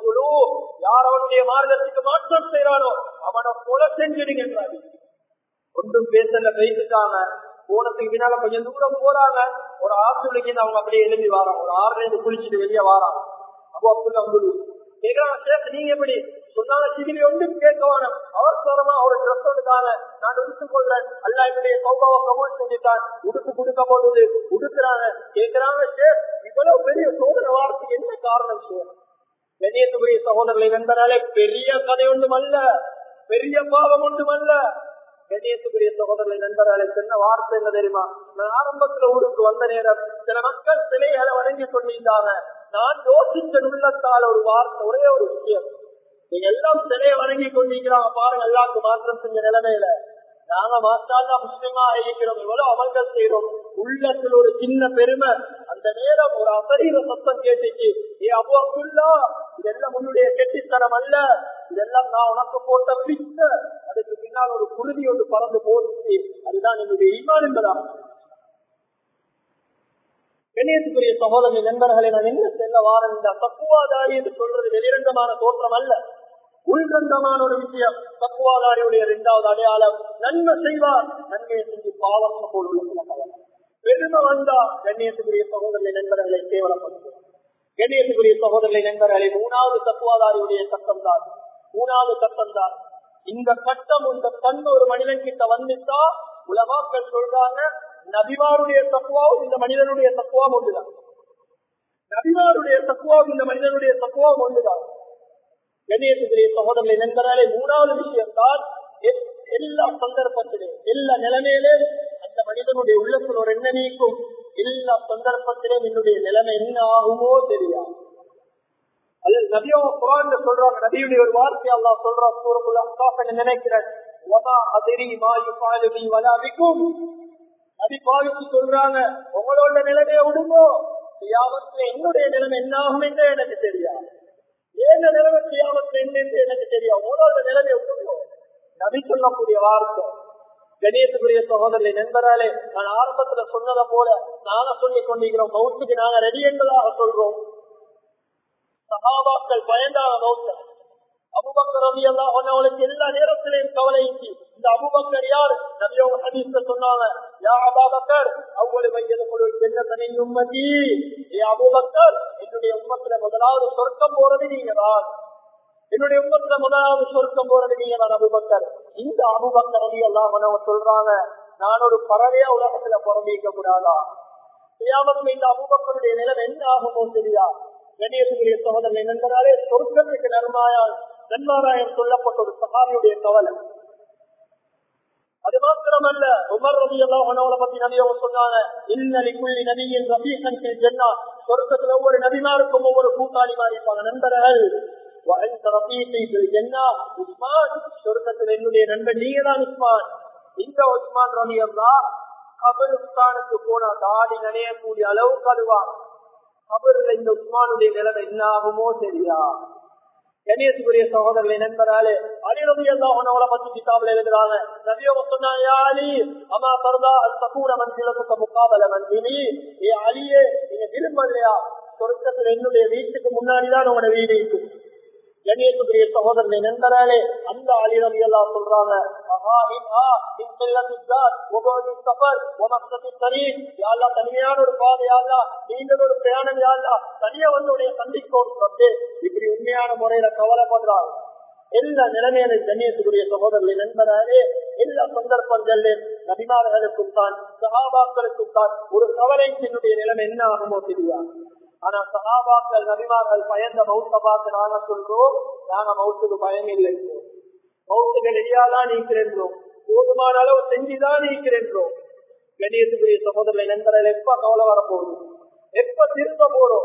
யார் அவனுடைய மார்க்கத்துக்கு மாற்றம் செய்யறானோ அவனை கொலை செஞ்சிடுங்க என்றார் ஒன்றும் பேசல பேசிட்டாங்க போனதுக்கு பின்னால கொஞ்சம் தூரம் போறாங்க ஒரு ஆற்றுலைக்கு அவங்க அப்படியே எழுதி வராங்க ஒரு ஆறுல இருந்து குளிச்சுட்டு வெளியே வராங்க அப்போ அப்துல்லா அப்துல் கேக்குறாங்க சேஃப் நீங்க எப்படி சொன்னாங்க சிவிலி ஒன்றும் கேட்க வேணும் அவசரமா ஒரு ட்ரெஸ் எடுத்தாங்க நான் உடுத்துக் கொள்றேன் அல்ல என்னுடைய சௌபாவை கமல் செஞ்சுட்டான் உடுப்பு கொடுக்க போடுது உடுத்துறாங்க கேட்கிறாங்க சேஃப் இவ்வளவு பெரிய சோதனை வாரத்துக்கு என்ன காரணம் சேஃப் கண்ணியத்துக்குரிய சகோதரர்களை நண்பனாலே பெரிய கதை ஒன்றுமல்ல பெரிய பாவம் ஒன்றுமல்ல கண்ணியத்துக்குரிய சகோதரர்களை நண்பராலே சொன்ன வார்த்தை என்ன தெரியுமா நான் ஆரம்பத்துல ஊருக்கு வந்த நேரம் சில மக்கள் சிலைகளை வணங்கி கொண்டிருந்தாங்க நான் யோசிச்ச உள்ளத்தால் ஒரு வார்த்தை ஒரே ஒரு விஷயம் நீங்க எல்லாம் சிலையை வணங்கி கொண்டிருக்கிறாங்க பாருங்க எல்லாருக்கும் மாற்றம் செஞ்ச நிலைமையில நாங்க மாஸ்டாலா முஸ்லிமா இருக்கிறோம் இவ்வளவு அமல்கள் செய்யறோம் உள்ளத்தில் ஒரு சின்ன பெருமை அந்த நேரம் ஒரு அசரீர சத்தம் கேட்டுச்சு ஏ அபு அப்துல்லா இதெல்லாம் உன்னுடைய கெட்டித்தனம் அல்ல இதெல்லாம் நான் உனக்கு போட்ட பிச்ச அதுக்கு பின்னால் ஒரு குருதி ஒன்று பறந்து போச்சு அதுதான் என்னுடைய ஈமான் என்பதா கணேசுக்குரிய சகோதரர்கள் நண்பர்களை நான் என்ன செல்ல வாரம் இந்த தப்புவாதாரி என்று சொல்றது வெளிரங்கமான தோற்றம் அல்ல உள்ரங்கமான ஒரு விஷயம் தப்புவாதாரியுடைய இரண்டாவது அடையாளம் நன்மை செய்வார் நன்மையை செஞ்சு பாவம் போல் உள்ள சில கவலை பெருமை வந்தா கண்ணியத்துக்குரிய சகோதரர்களை நண்பர்களை கேவலப்படுத்தும் கண்ணியத்துக்குரிய சகோதரர்களை நண்பர்களை மூணாவது தத்துவாதாரியுடைய சட்டம் தான் மூணாவது சட்டம் தான் இந்த கட்டம் இந்த தன்மை ஒரு மனிதன் கிட்ட வந்துட்டா உலமாக்கள் சொல்றாங்க நபிமாருடைய தக்குவாவும் இந்த மனிதனுடைய தக்குவாவும் ஒன்றுதான் நபிமாருடைய தக்குவாவும் இந்த மனிதனுடைய தக்குவாவும் ஒன்றுதான் கணேசத்துடைய சகோதரர்களை நண்பராலே மூணாவது விஷயம் தான் எல்லா சந்தர்ப்பத்திலே எல்லா நிலைமையிலே அந்த மனிதனுடைய உள்ளத்தில் ஒரு என்ன நீக்கும் எல்லா சந்தர்ப்பத்திலும் என்னுடைய நிலைமை என்ன ஆகுமோ தெரியாது அல்லது நபியோ குரான் சொல்றாங்க நபியுடைய ஒரு வார்த்தை அல்லா சொல்றான் சூரக்குள்ள அக்காசன் நினைக்கிறேன் நபி பாவிச்சு சொல்றாங்க உங்களோட நிலைமையை விடுமோ தியாகத்துல என்னுடைய நிலைமை என்ன ஆகும் என்று எனக்கு தெரியாது ஏன நிலைமை தியாகத்துல என்ன என்று எனக்கு தெரியாது உங்களோட நிலைமையை விடுமோ நபி சொல்லக்கூடிய வார்த்தை கணேசக்குரிய சகோதரர்களை நண்பராலே நான் ஆரம்பத்துல சொன்னதை போல நாங்க சொல்லிக் கொண்டிருக்கிறோம் மௌத்துக்கு நாங்க ரெடி என்பதாக சொல்றோம் சகாபாக்கள் பயந்தாங்க மௌத்த அபுபக்கர் ரவி எல்லாம் அவனுக்கு எல்லா நேரத்திலையும் கவலைக்கு இந்த அபுபக்கர் யார் நபியோக ஹதீஸ்ல சொன்னாங்க யா அபாபக்கர் அவ்வளவு வையது கொடு என்ன தனி உம்மதி ஏ அபுபக்கர் என்னுடைய உம்மத்துல முதலாவது சொர்க்கம் போறது நீங்க தான் என்னுடைய உம்மத்துல முதலாவது சொர்க்கம் போறது நீங்க தான் அபுபக்கர் இந்த அபுபக்கர் ரவி எல்லாம் அவனவ சொல்றாங்க நான் ஒரு பறவையா உலகத்துல பிறந்திக்க கூடாதா செய்யாமல் இந்த அபுபக்கருடைய நிலம் என்ன ஆகுமோ தெரியா கணேசனுடைய சகோதரனை நண்பராலே சொர்க்கத்துக்கு நன்மாயால் நன்மாராயம் சொல்லப்பட்ட ஒரு சகாரியுடைய கவலை அது மாத்திரமல்ல உமர் ரவி எல்லாம் உணவுல பத்தி நபியவங்க சொன்னாங்க இன்னலி குள்ளி நபியின் ரபீசன் ஜென்னா சொர்க்கத்துல ஒவ்வொரு நபிமாருக்கும் ஒவ்வொரு கூட்டாளி மாதிரி இருப்பாங்க நண்பர்கள் சொர்க்கத்தில் என்னுடைய நண்பன் நீங்க தான் உஸ்மான் இந்த உஸ்மான் ரவி எல்லாம் கபருஸ்தானுக்கு போனா தாடி நனையக்கூடிய அளவுக்கு அழுவான் கபருல இந்த உஸ்மானுடைய நிலைமை என்ன ஆகுமோ தெரியா கணியத்துக்குரிய சகோதரர்களை நண்பராலே அலிரவி எல்லாம் உணவுல பத்தி கிதாபில் எழுதுறாங்க நபியோ சொன்னாங்க அலி அம்மா பரதா சகூர மந்திரத்துக்கு முக்காபல மந்திரி ஏ அலியே நீங்க விரும்பலையா சொர்க்கத்தில் என்னுடைய வீட்டுக்கு முன்னாடிதான் உங்களோட வீடு இருக்கும் கணியத்துக்குரிய சகோதரனை நண்பராலே அந்த அலிரவி எல்லாம் சொல்றாங்க தனிமையான ஒரு பாதை யாரா நீங்கள் ஒரு பிரயாணம் யாரா தனியா வந்து உடைய சந்திக்கோடு வந்து இப்படி உண்மையான முறையில கவலைப்படுறாங்க எல்லா நிலைமையில கண்ணியத்துக்குரிய சகோதரர்களை நண்பராலே எல்லா சந்தர்ப்பங்களிலும் நபிமார்களுக்கும் தான் சகாபாக்களுக்கும் தான் ஒரு கவலைக்கினுடைய நிலைமை என்ன ஆகுமோ தெரியாது ஆனா சகாபாக்கள் நபிமார்கள் பயந்த மௌத்த பார்த்து நாங்க சொல்றோம் நாங்க மௌத்துக்கு பயம் இல்லை மௌத்துக்கு ரெடியாதான் நீக்கிறேன்றோம் போதுமான அளவு செஞ்சுதான் நீக்கிறேன்றோம் கணியத்துக்குரிய சகோதரர்களை நண்பர்கள் எப்ப கவலை வரப்போகுது எப்ப திரும்ப போறோம்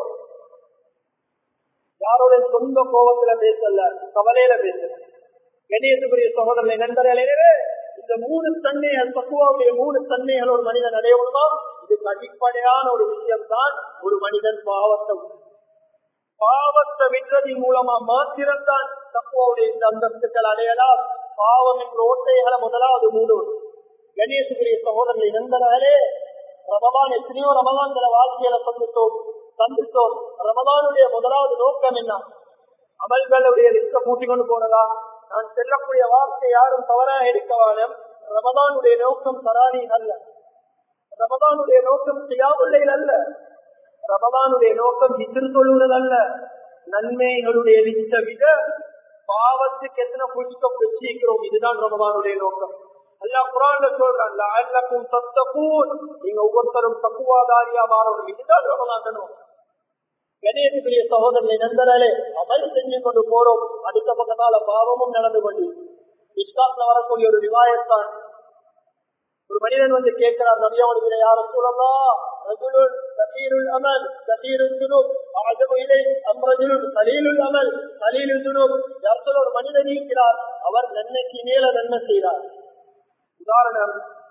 யாரோட சொந்த கோபத்துல பேசல கவலையில பேசல கணியத்துக்குரிய சகோதரர்களை நண்பர்கள் எனவே இந்த மூணு தன்மைகள் தக்குவாவுடைய மூணு தன்மைகள் ஒரு மனிதன் அடையணுமா இதுக்கு அடிப்படையான ஒரு விஷயம் தான் ஒரு மனிதன் பாவத்தை பாவத்தை விற்றதின் மூலமா மாத்திரம்தான் தக்குவாவுடைய இந்த அந்தஸ்துக்கள் அடையலாம் பாவம் என்ற ஓட்டைகளை முதலாவது மூடுவது கணேசுக்குரிய சகோதரர்களை நண்பர்களே ரமதான் எத்தனையோ ரமதான்களை வாழ்க்கையில சந்தித்தோம் சந்தித்தோம் ரமதானுடைய முதலாவது நோக்கம் என்ன அமல்களுடைய லிஸ்ட கூட்டி கொண்டு போனதா நான் செல்லக்கூடிய வார்த்தை யாரும் தவறாக எடுக்க வேணும் ரமதானுடைய நோக்கம் தராணி அல்ல ரமதானுடைய நோக்கம் செய்யாமல் அல்ல ரமதானுடைய நோக்கம் விசிறு சொல்லுவது அல்ல நன்மைகளுடைய லிஸ்ட விட பாவத்துக்கு எத்தனை புஷ்கம் வச்சிருக்கிறோம் இதுதான் ரமதானுடைய நோக்கம் அல்லா குரான்ல சொல்றான் சத்தகூன் நீங்க ஒவ்வொருத்தரும் தக்குவாதாரியா மாறணும் இதுதான் ரமதான் நோக்கம் கணேசனுடைய சகோதரனை நண்பராலே அமல் செஞ்சு கொண்டு போறோம் அடுத்த பக்கத்தால பாவமும் நடந்து கொண்டு இஸ்லாத்துல வரக்கூடிய ஒரு விவாயத்தான் ஒரு மனிதன் வந்து கேட்கிறார் நபியாவனுடைய யார சொல்லலாம் ரஜுலுன் கசீருல் அமல் கசீருல் துனுப் அஜபு இலை அம்ரஜுலுன் கலீலுல் அமல் கலீலுல் துனுப் யார் சொல்ல ஒரு மனிதன் இருக்கிறார் அவர் நன்மைக்கு மேல நன்மை செய்கிறார் உதாரணம்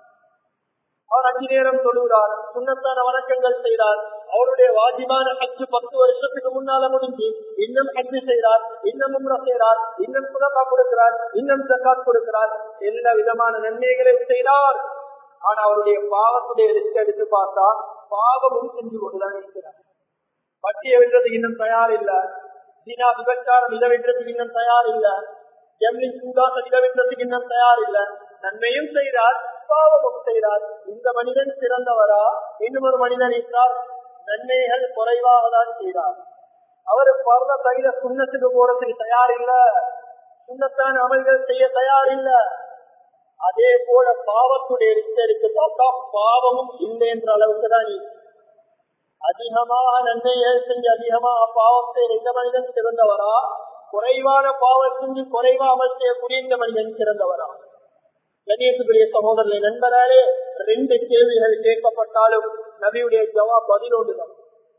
அவர் அஞ்சு நேரம் தொழுகிறார் சுண்ணத்தான வணக்கங்கள் செய்கிறார் அவருடைய வாஜிபான ஹஜ்ஜு பத்து வருஷத்துக்கு முன்னால முடிஞ்சு இன்னும் ஹஜ்ஜு செய்கிறார் இன்னும் உம்ரா செய்கிறார் இன்னும் சுதக்கா கொடுக்கிறார் இன்னும் ஜக்காத் கொடுக்கிறார் எல்லா விதமான நன்மைகளையும் செய்கிறார் ஆனா அவருடைய பாவத்துடைய லிஸ்ட் எடுத்து பார்த்தா பாவமும் செஞ்சு கொண்டுதான் இருக்கிறார் பட்டிய வென்றதுக்கு இன்னும் தயார் இல்ல சீனா விபச்சாரம் இதை வென்றதுக்கு இன்னும் தயார் இல்ல ஜெம்லி சூடாக இதை வென்றதுக்கு இன்னும் தயார் இல்ல நன்மையும் செய்கிறார் பாவமும் செய்கிறார் இந்த மனிதன் சிறந்தவரா இன்னும் ஒரு மனிதன் இருக்கிறார் நன்மைகள் குறைவாக தான் செய்கிறார் அவர் பரத கையில சுண்ணத்துக்கு போறதுக்கு தயார் இல்ல சுண்ணத்தான அமல்கள் செய்ய தயார் இல்ல அதே போல பாவத்துடைய ரிச்சருக்கு பார்த்தா பாவமும் இல்லை என்ற அளவுக்கு தான் அதிகமாக நன்மைகள் செஞ்சு அதிகமாக பாவம் செய்ய இந்த மனிதன் சிறந்தவரா குறைவான பாவம் செஞ்சு குறைவா அமல் செய்யக்கூடிய இந்த மனிதன் சிறந்தவரா கணேசுடைய சகோதரனை நண்பராலே ரெண்டு கேள்விகள் கேட்கப்பட்டாலும் நபியுடைய ஜவாப் பதில் ஒன்றுதான்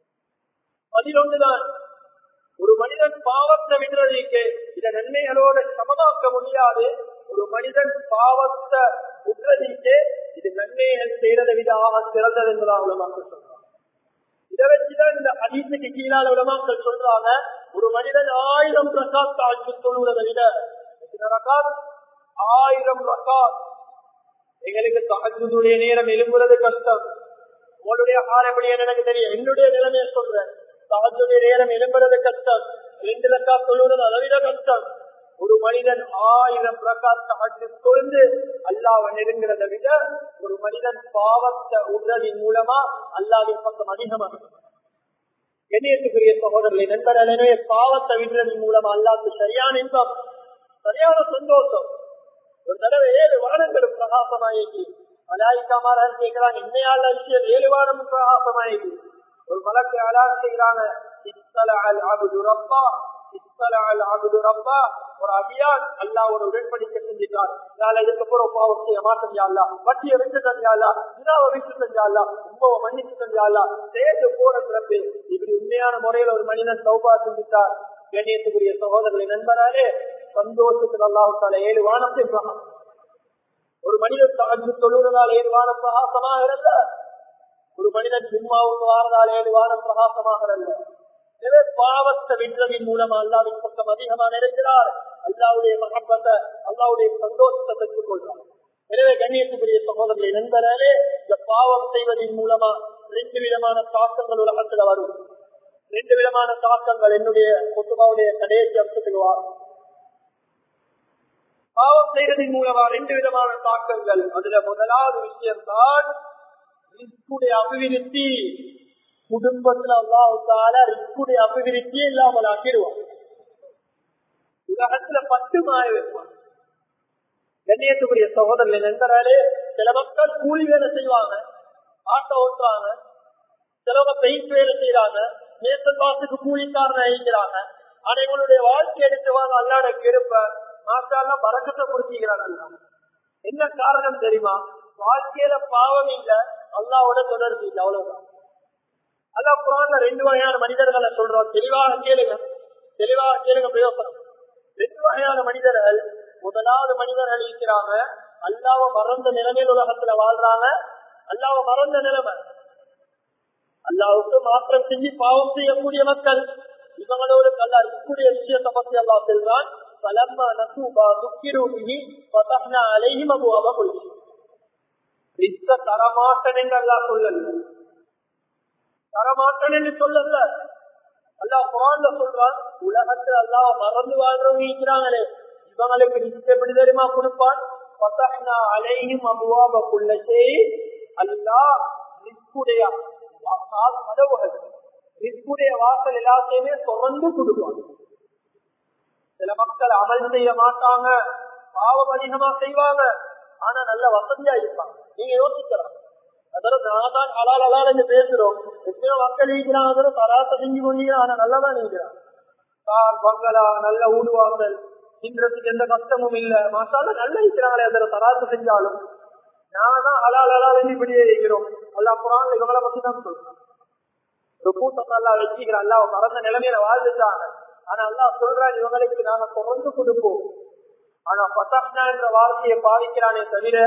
பதில் ஒன்றுதான் ஒரு மனிதன் பாவத்தை விடுறதுக்கு இத நன்மைகளோட சமமாக்க முடியாது ஒரு மனிதன் பாவத்தை விடுறதுக்கு இது நன்மைகள் செய்யறதை விட ஆக சிறந்தது என்பதாக உலமாக்கள் சொல்றாங்க இதை வச்சுதான் இந்த அதிசுக்கு கீழான உலமாக்கள் சொல்றாங்க ஒரு மனிதன் ஆயிரம் ரகாத் ஆட்சி சொல்லுவதை விட ரகாத் ஆயிரம் ரகாத் எங்களுக்கு தகஜுடைய நேரம் எழும்புறது கஷ்டம் உங்களுடைய ஹார் எப்படி எனக்கு தெரியும் என்னுடைய நிலைமையை சொல்றேன் தகஜுடைய நேரம் எழும்புறது கஷ்டம் ரெண்டு ரக்கா சொல்லுவது அளவிட கஷ்டம் ஒரு மனிதன் ஆயிரம் ரக்காத்த ஹஜ்ஜு தொழுந்து அல்லாவை நெருங்கிறத விட ஒரு மனிதன் பாவத்தை உடலின் மூலமா அல்லாவின் பக்கம் அதிகமாக கண்ணியத்துக்குரிய சகோதரர்களை நண்பர்களே பாவத்தை விடுறதன் மூலமா அல்லாவுக்கு சரியான இன்பம் சரியான சந்தோஷம் ஒரு தடவை ஏழு வானங்களும் பிரகாசமாயிக்கு மலாய்க்காமாரன் கேட்கிறாங்க இன்னையால விஷயம் ஏழு வானமும் பிரகாசமாயிக்கு ஒரு மலக்கு அலான் செய்கிறாங்க ஒரு அடியான் அல்லா ஒரு உடன்படிக்கை செஞ்சுட்டான் நான் இதுக்கப்புறம் பாவம் செய்ய மாட்டேன் யாழ்லா வட்டியை விட்டு தந்தாலா இதாவை விட்டு தந்தாலா உண்மவை மன்னிச்சு தந்தாலா சேர்ந்து போறப்ப இப்படி உண்மையான முறையில ஒரு மனிதன் சௌபா செஞ்சுட்டார் கண்ணியத்துக்குரிய சகோதரர்களை நண்பராலே சந்தோஷத்தில் அல்லாஹால ஏழு வானத்தை ஒரு மனிதன் தாழ்ந்து தொழுவதால் ஏழு வானம் பிரகாசமாக இருந்த ஒரு மனிதன் சும்மாவுக்கு வாரதால் ஏழு வானம் பிரகாசமாக இருந்த எனவே பாவத்தை விடுறதின் மூலமா அல்லாவின் பக்கம் அதிகமாக நெருங்கிறார் அல்லாவுடைய மகப்பத்தை அல்லாவுடைய சந்தோஷத்தை பெற்றுக் கொள்றார் எனவே கண்ணியத்துக்குரிய சகோதரர்களை நண்பராலே இந்த பாவம் செய்வதன் மூலமா ரெண்டு விதமான தாக்கங்கள் உலகத்துல வரும் ரெண்டு விதமான தாக்கங்கள் என்னுடைய குத்துபாவுடைய கடைசி அம்சத்தில் வரும் பாவம் செய்வதன் மூலமா ரெண்டு விதமான தாக்கங்கள் அதுல முதலாவது விஷயம் தான் ரிஸ்குடைய அபிவிருத்தி குடும்பத்துல அல்லாவுக்கால ரிஸ்குடைய அபிவிருத்தியே இல்லாமல் ஆக்கிடுவான் உலகத்துல பத்து மாய வைப்பான் கண்ணியத்துக்குரிய சகோதரர்கள் நண்பராலே சில மக்கள் கூலி வேலை செய்வாங்க ஆட்டோ ஓட்டுறாங்க சிலவங்க பெயிண்ட் வேலை செய்யறாங்க நேசல் பாசுக்கு கூலிக்காரன் அழிக்கிறாங்க ஆனா இவங்களுடைய வாழ்க்கை எடுத்துவாங்க அல்லாட கெடுப்ப மாற்றாலாம் பறக்கத்தை குறிச்சிக்கிறாங்க என்ன காரணம் தெரியுமா வாழ்க்கையில பாவம் இல்ல அல்லாவோட தொடர்பு இல்லை அவ்வளவுதான் அல்லா புறான ரெண்டு வகையான மனிதர்களை சொல்றோம் தெளிவாக கேளுங்க தெளிவாக கேளுங்க பிரயோசனம் ரெண்டு வகையான மனிதர்கள் முதலாவது மனிதர்கள் இருக்கிறாங்க அல்லாவ மறந்த நிலைமையில் உலகத்துல வாழ்றாங்க அல்லாவ மறந்த நிலைமை அல்லாவுக்கு மாற்றம் செஞ்சு பாவம் செய்யக்கூடிய மக்கள் இவங்களோடு அல்லா இருக்கக்கூடிய விஷயத்தை பத்தி அல்லா செல்றான் பலம்மா நசூபா துக்கிரூபி பதஹ்னா அலைஹிம் அபுவாப கொள்கை ரிஸ்க தரமாட்டன் என்று அல்லா சொல்லல தரமாட்டன் என்று சொல்லல அல்லா குரான்ல சொல்றான் உலகத்துல அல்லாஹ் மறந்து வாழ்றவங்க இருக்கிறாங்களே இவங்களுக்கு ரிஸ்க் எப்படி தெரியுமா கொடுப்பான் பத்தஹ்னா அலைஹிம் அபுவாப குல்லஷை அல்லாஹ் ரிஸ்குடைய கதவுகள் ரிஸ்குடைய வாசல் எல்லாத்தையுமே தொடர்ந்து கொடுப்பாங்க சில மக்கள் அமல் செய்ய மாட்டாங்க பாவம் அதிகமா செய்வாங்க ஆனா நல்ல வசதியா இருப்பாங்க நீங்க யோசிக்கலாம் அதோட நான் தான் அலால் அலால் பேசுறோம் எத்தனை மக்கள் இருக்கிறாங்க அதோட தராச செஞ்சு கொண்டீங்க ஆனா நல்லதான் இருக்கிறான் கார் பங்களா நல்ல ஊடுவாசல் தின்றதுக்கு எந்த கஷ்டமும் இல்ல மாசால நல்ல இருக்கிறாங்களே அதோட தராசு செஞ்சாலும் நான் தான் அலால் அலால் இப்படியே இருக்கிறோம் அல்லா புறான் இவங்களை பத்தி தான் சொல்றேன் ஒரு கூட்டத்தை எல்லாம் வச்சுக்கிறேன் அல்லா மறந்த நிலைமையில வாழ்ந்துட்டாங்க ஆனா அல்லா சொல்றான் இவங்களுக்கு நாங்க தொடர்ந்து கொடுப்போம் ஆனா பத்தாக்னா என்ற வார்த்தையை பாதிக்கிறானே தவிர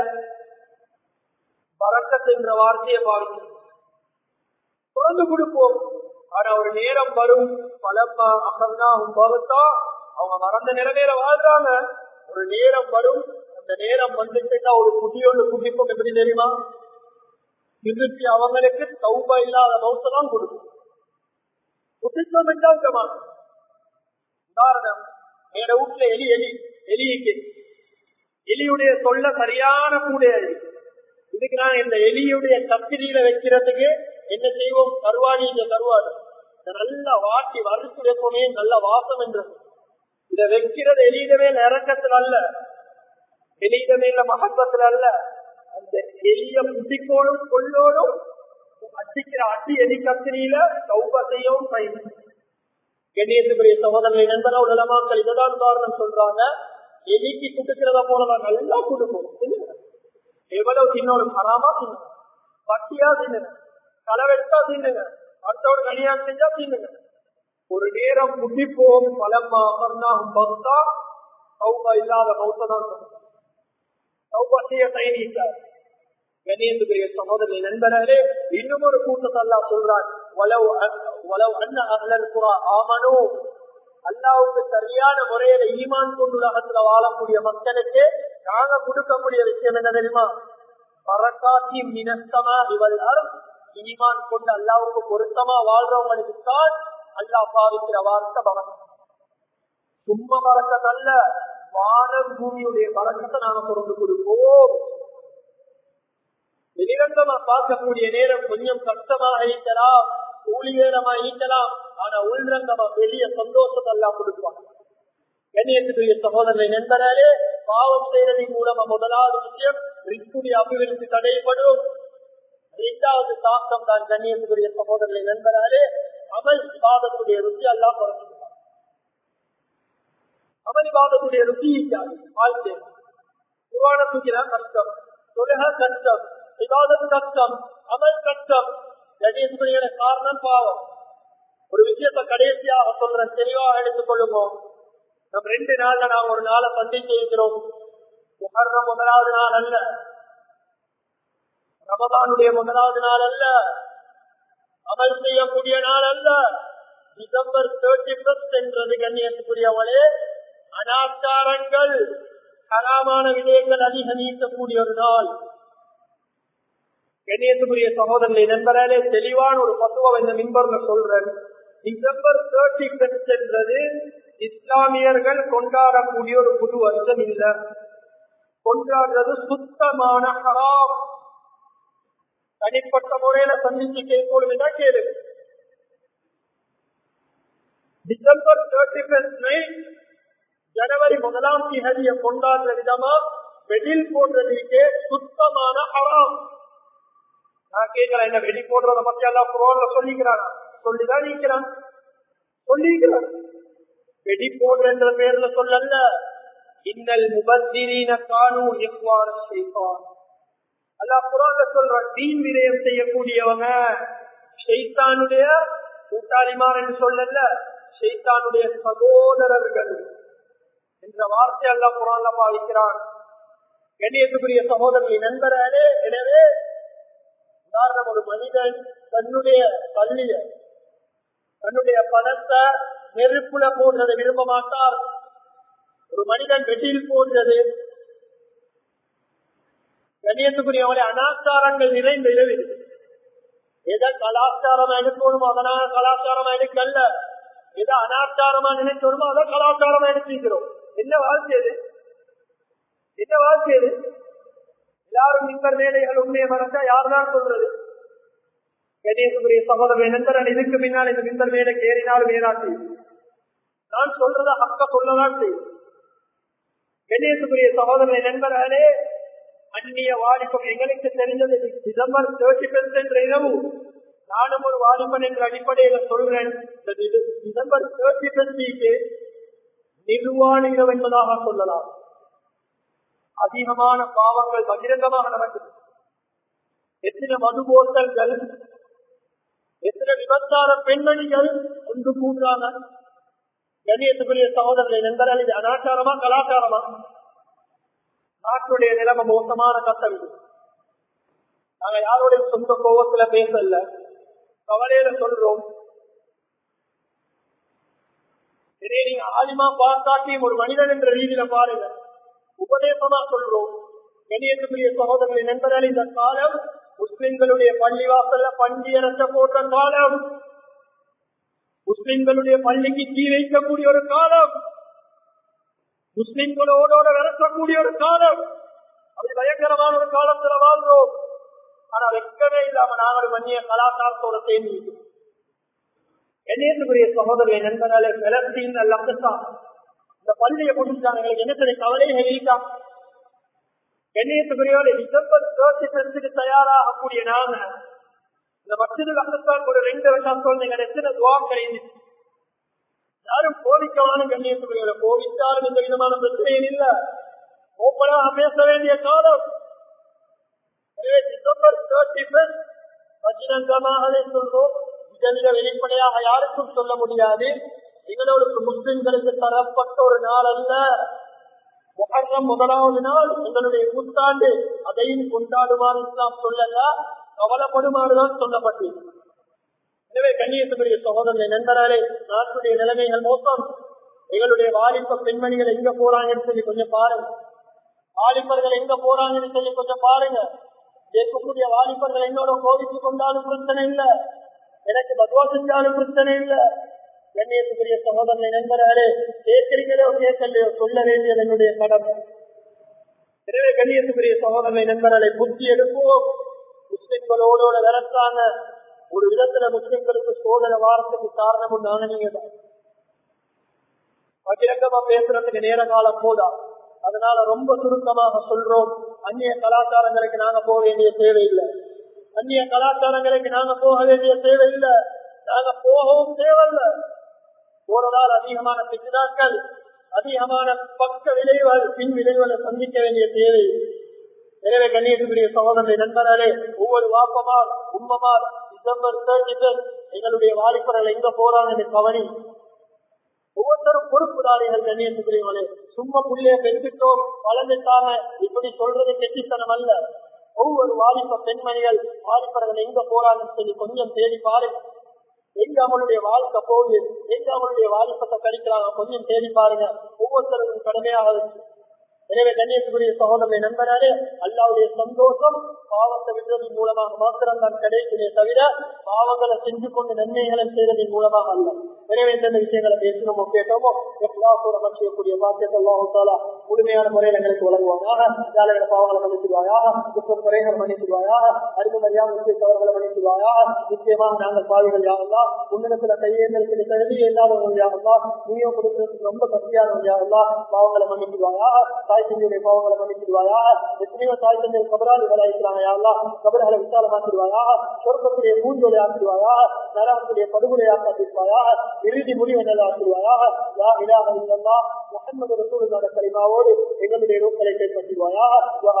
பறக்கத் என்ற வார்த்தையை பாதிக்கிறோம் தொடர்ந்து கொடுப்போம் ஆனா ஒரு நேரம் வரும் பலமா அகர்னா பகுத்தா அவங்க மறந்த நிலைமையில வாழ்றாங்க ஒரு நேரம் வரும் அந்த நேரம் வந்துட்டா ஒரு குட்டியோடு குட்டிப்போம் எப்படி தெரியுமா திருப்பி அவங்களுக்கு சௌபா இல்லாத மௌத்ததான் கொடுக்கும் குட்டித்துவம் என்றால் உதாரணம் எங்க வீட்டுல எலி எலி எலிக்கு எலியுடைய சொல்ல சரியான கூட எலி இதுக்கு நான் இந்த எலியுடைய கத்திரியில வைக்கிறதுக்கு என்ன செய்வோம் கருவாடி இந்த கருவாடு நல்ல வாட்டி வறுத்து வைப்போமே நல்ல வாசம் என்றது இதை வைக்கிறது எலியிடமே இறக்கத்தில் அல்ல எலியிடமே இல்ல மகத்துவத்தில் அல்ல அந்த எலிய புட்டிக்கோடும் கொள்ளோடும் அடிக்கிற அடி எலி கத்திரியில சௌபத்தையும் பயிர் கண்ணியத்துக்குரிய சகோதரனை நண்பனா உலமாக்கள் இதுதான் உதாரணம் சொல்றாங்க எலிக்கு குடுக்கிறத போலதான் நல்லா கொடுக்கும் எவ்வளவு தின்னோடும் ஹராமா தின்னு பட்டியா தின்னுங்க களவெடுத்தா தின்னுங்க அடுத்தோடு கல்யாணம் செஞ்சா தின்னுங்க ஒரு நேரம் குடிப்போம் பலமா அமர்னாகும் பக்தா சௌபா இல்லாத மௌத்ததான் சொல்லுங்க சௌபா செய்ய தயணிட்டார் கண்ணியத்துக்குரிய சகோதரி நண்பர்களே இன்னும் ஒரு கூட்டத்தை அல்லா சொல்றான் வலவு வலவு அண்ண அகலன் புறா ஆமனோ அல்லாவுக்கு சரியான முறையில ஈமான் கொண்டு உலகத்துல வாழக்கூடிய மக்களுக்கு நாங்க கொடுக்கக்கூடிய விஷயம் என்ன தெரியுமா பறக்காத்தி மினஸ்தமா இவள் ஈமான் கொண்டு அல்லாவுக்கு பொருத்தமா வாழ்றவங்களுக்கு தான் அல்லா பாவிக்கிற வார்த்தை பறக்கம் சும்மா பறக்கத்தல்ல வானம் பூமியுடைய பறக்கத்தை நாங்க பொருந்து கொடுப்போம் வெளிரங்கமா பார்க்கக்கூடிய நேரம் கொஞ்சம் கஷ்டமாக இருக்கலாம் கூலி நேரமா இருக்கலாம் ஆனா உள்ரங்கமா பெரிய சந்தோஷத்தை எல்லாம் கொடுப்பாங்க கண்ணியத்துக்குரிய சகோதரனை நண்பராலே பாவம் செய்யறதின் மூலமா முதலாவது விஷயம் ரிக்குடைய அபிவிருத்தி தடைப்படும் இரண்டாவது தாக்கம் தான் கண்ணியத்துக்குரிய சகோதரனை நண்பராலே அமல் விவாதத்துடைய ருச்சி எல்லாம் குறைச்சிருப்பாங்க அமல் விவாதத்துடைய ருச்சி வாழ்க்கை குருவான தூக்கினா கஷ்டம் தொழுக கஷ்டம் விவாதம் கஷ்டம் அமல் கஷ்டம் கணேசுடைய காரணம் பாவம் ஒரு விஷயத்தை கடைசியாக சொல்றேன் தெளிவாக எடுத்துக் கொள்ளுவோம் நம்ம ரெண்டு நாள்ல நாம் ஒரு நாளை சந்திக்க இருக்கிறோம் முகர்ணம் முதலாவது நாள் அல்ல ரமதானுடைய முதலாவது நாள் அல்ல அமல் செய்யக்கூடிய நாள் அல்ல டிசம்பர் தேர்ட்டி ஃபர்ஸ்ட் என்றது கண்ணியத்துக்குரியவளே அனாச்சாரங்கள் ஹராமான விடயங்கள் அதிக நீக்கக்கூடிய ஒரு நாள் கண்ணியத்துக்குரிய சகோதரனை நண்பராலே தெளிவான ஒரு பத்துவம் இந்த மின்பர்ல சொல்றேன் டிசம்பர் தேர்ட்டி ஃபர்ஸ்ட் என்றது இஸ்லாமியர்கள் கொண்டாடக்கூடிய ஒரு புது வருஷம் இல்ல கொண்டாடுறது சுத்தமான ஹராம் தனிப்பட்ட முறையில சந்திச்சு கேட்கணும் கேளு டிசம்பர் தேர்ட்டி ஃபர்ஸ்ட் ஜனவரி முதலாம் திகதியை கொண்டாடுற விதமா வெடில் போன்றதுக்கே சுத்தமான ஹராம் நான் கேட்கிறேன் என்ன வெடி போடுறத பத்தி எல்லாம் புரோன்ல சொல்லிக்கிறான் சொல்லிதான் நீக்கிறான் சொல்லிக்கிறான் வெடி போடுற பேர்ல சொல்லல இன்னல் முபத்திரீன கானு எவ்வாறு செய்வான் அல்லா புறாங்க சொல்றான் தீன் விரயம் செய்யக்கூடியவங்க ஷெய்தானுடைய கூட்டாளிமார் என்று சொல்லல ஷெய்தானுடைய சகோதரர்கள் என்ற வார்த்தை அல்லா புறான்ல பாவிக்கிறான் கண்ணியத்துக்குரிய சகோதரர்களின் நண்பரே எனவே உதாரணம் ஒரு மனிதன் தன்னுடைய பள்ளிய தன்னுடைய பணத்தை நெருப்புல போடுறதை விரும்ப மாட்டார் ஒரு மனிதன் வெட்டில் போடுறது கண்ணியத்துக்குரியவங்களை அனாச்சாரங்கள் நிறைந்த இரவில் எதை கலாச்சாரம் எடுக்கணுமோ அதனால கலாச்சாரம் எடுக்கல்ல எதை அனாச்சாரமா நினைக்கணுமோ அதை கலாச்சாரமா எடுத்துக்கிறோம் என்ன வாழ்க்கை இது என்ன வாழ்க்கை இது எல்லாரும் மின்பர் மேடைகள் உண்மையை மறந்தா யாருதான் சொல்றது கணேசபுரிய சகோதரர் நண்பரன் இதுக்கு பின்னால் இந்த மின்பர் மேடைக்கு ஏறினாலும் ஏறாட்டி நான் சொல்றத அக்க சொல்லதான் செய்யும் கணேசபுரிய சகோதரர் நண்பர்களே அந்நிய வாலிபம் எங்களுக்கு தெரிந்தது டிசம்பர் தேர்ட்டி பெர்சன்ட் என்ற இரவு நானும் ஒரு வாலிபன் என்ற அடிப்படையில சொல்றேன் இந்த டி- டிசம்பர் தேர்ட்டி பெர்சிக்கு நிர்வாண இரவு என்பதாக சொல்லலாம் அதிகமான பாவங்கள் பகிரங்கமாக நடக்குது எத்தனை மதுபோத்தல்கள் எத்தனை விபச்சார பெண்மணிகள் ஒன்று கூடுறாங்க கண்ணியத்துக்குரிய சகோதரர்களை நண்பர்கள் இது அனாச்சாரமா கலாச்சாரமா நாட்டுடைய நிலைமை மோசமான கட்டம் இது நாங்க யாருடைய சொந்த கோபத்துல பேசல கவலையில சொல்றோம் இதே நீங்க ஆலிமா பார்த்தாட்டியும் ஒரு மனிதன் என்ற ரீதியில பாருங்க உபதேசமா சொல்றோம் கணியத்துக்குரிய சகோதரர்களை நண்பர்கள் இந்த காலம் முஸ்லிம்களுடைய பள்ளிவாசல்ல பண்டி அரச போன்ற காலம் முஸ்லிம்களுடைய பள்ளிக்கு தீ வைக்கக்கூடிய ஒரு காலம் முஸ்லிம்களோட விரட்டக்கூடிய ஒரு காலம் அப்படி பயங்கரமான ஒரு காலத்துல வாழ்றோம் ஆனா வெக்கமே இல்லாம நாங்கள் மன்னிய கலாச்சாரத்தோட சேர்ந்து என்னையத்துக்குரிய சகோதரிய நண்பனாலே பலஸ்தீன் லக்கத்தான் இந்த பள்ளியை முடிஞ்சாங்க எங்களுக்கு என்ன சரி கவலைகள் இருக்கா கண்ணியத்துக்குரியோட டிசம்பர் தேர்ட்டி ஃபர்ஸ்டுக்கு தயாராகக்கூடிய நாங்க இந்த மசிது லக்கத்தான் ஒரு ரெண்டு வருஷம் சொன்னீங்க எத்தனை துவா கிடையாது யாரும் கோவிக்கவான கண்ணியத்துக்குரியோட கோவித்தாலும் இந்த விதமான பிரச்சனையும் இல்ல ஓப்பனாக பேச வேண்டிய காலம் எனவே டிசம்பர் தேர்ட்டி ஃபர்ஸ்ட் பகிரங்கமாகவே சொல்றோம் இதவிட வெளிப்படையாக யாருக்கும் சொல்ல முடியாது எங்களோடு முஸ்லிம்களுக்கு தரப்பட்ட ஒரு நாள் அல்ல முகர்றம் முதலாவது நாள் எங்களுடைய புத்தாண்டு அதையும் கொண்டாடுமாறு இஸ்லாம் சொல்லல கவலைப்படுமாறுதான் சொல்லப்பட்டது எனவே கண்ணியத்துக்குரிய சகோதரனை நண்பராலே நாட்டுடைய நிலைமைகள் மோசம் எங்களுடைய வாலிப பெண்மணிகள் எங்க போறாங்கன்னு சொல்லி கொஞ்சம் பாருங்க வாலிபர்கள் எங்க போறாங்கன்னு சொல்லி கொஞ்சம் பாருங்க கேட்கக்கூடிய வாலிபர்கள் என்னோட கோவிச்சு கொண்டாலும் பிரச்சனை இல்ல எனக்கு பகவா செஞ்சாலும் பிரச்சனை இல்ல கண்ணியத்துக்குரிய சகோதரனை நண்பர்களே கேட்கிறீங்களோ கேட்கலையோ சொல்ல வேண்டியது என்னுடைய கடமை எனவே கண்ணியத்துக்குரிய சகோதரனை நண்பர்களை புத்தி எடுப்போம் முஸ்லிம்களோட விரட்டாங்க ஒரு விதத்துல முஸ்லிம்களுக்கு சோதனை வாரத்துக்கு காரணமும் நாங்க நீங்க தான் பகிரங்கமா பேசுறதுக்கு நேர காலம் போதா அதனால ரொம்ப சுருக்கமாக சொல்றோம் அந்நிய கலாச்சாரங்களுக்கு நாங்க போக வேண்டிய தேவையில்லை அந்நிய கலாச்சாரங்களுக்கு நாங்க போக வேண்டிய தேவையில்லை நாங்க போகவும் தேவையில்லை போறதால் அதிகமான பிசினாக்கள் அதிகமான பக்க விளைவுகள் பின் விளைவுகளை சந்திக்க வேண்டிய தேவை எனவே கண்ணியத்துக்குரிய சகோதரனை நண்பர்களே ஒவ்வொரு வாப்பமார் உம்மமார் டிசம்பர் தேர்ட்டி எங்களுடைய வாலிபர்கள் எங்க போறாங்கன்னு கவனி ஒவ்வொருத்தரும் பொறுப்புதாரிகள் கண்ணியத்துக்குரியவர்களே சும்மா புள்ளைய பெற்றுட்டோம் வளர்ந்துட்டாங்க இப்படி சொல்றது கெட்டித்தனம் அல்ல ஒவ்வொரு வாலிப பெண்மணிகள் வாலிபர்கள் எங்க போறாங்கன்னு சொல்லி கொஞ்சம் தேடி பாருங்க எங்க அவனுடைய வாழ்க்கை போகுது எங்க அவனுடைய வாலிபத்தை கழிக்கிறாங்க கொஞ்சம் தேடி பாருங்க ஒவ்வொருத்தருக்கும் கடமையாக இருக்கு எனவே கண்ணியத்துக்குரிய சகோதரனை நண்பனாலே அல்லாவுடைய சந்தோஷம் பாவத்தை விடுறதன் மூலமாக மாத்திரம் தான் கிடைக்குமே தவிர பாவங்களை செஞ்சு கொண்டு நன்மைகளை செய்வதன் மூலமாக அல்ல எனவே எந்தெந்த விஷயங்களை பேசணுமோ கேட்டோமோ எல்லாத்தோட செய்யக்கூடிய பாக்கியத்தை அல்லாஹாலா முழுமையான முறையில் எங்களுக்கு வழங்குவாயாக யாழைகளை பாவங்களை மன்னிச்சிருவாயாக இப்போது முறைகள் மன்னிச்சிருவாயாக அறிவு மரியாதை தவறுகளை மன்னிச்சிருவாயாக நிச்சயமாக நாங்கள் பாவிகள் யாரெல்லாம் உன்னிடத்துல கையேந்தலுக்கு தகுதி இல்லாதவர்கள் யாரெல்லாம் நீயோ கொடுக்கிறதுக்கு ரொம்ப சக்தியானவர்கள் யாரெல்லாம் பாவங்களை மன்னிச்சிருவாயாக தாய் தந்தையுடைய பாவங்களை மன்னிச்சிருவாயாக எத்தனையோ தாய் தந்தை கபரால் விளையாடுறாங்க யாரெல்லாம் கபர்களை விசாலமாக்கிடுவாயாக சொர்க்கத்துடைய பூஞ்சொலை ஆக்கிடுவாயாக நரகத்துடைய படுகொலை ஆக்கிடுவாயாக இறுதி முடிவை நல்லா ஆக்கிடுவாயாக யா இலாக இல்லல்லா முகமது ரசூலுல்லாஹி கலிமாவோடு எங்களுடைய ரூக்களை கைப்பற்றுவாயாக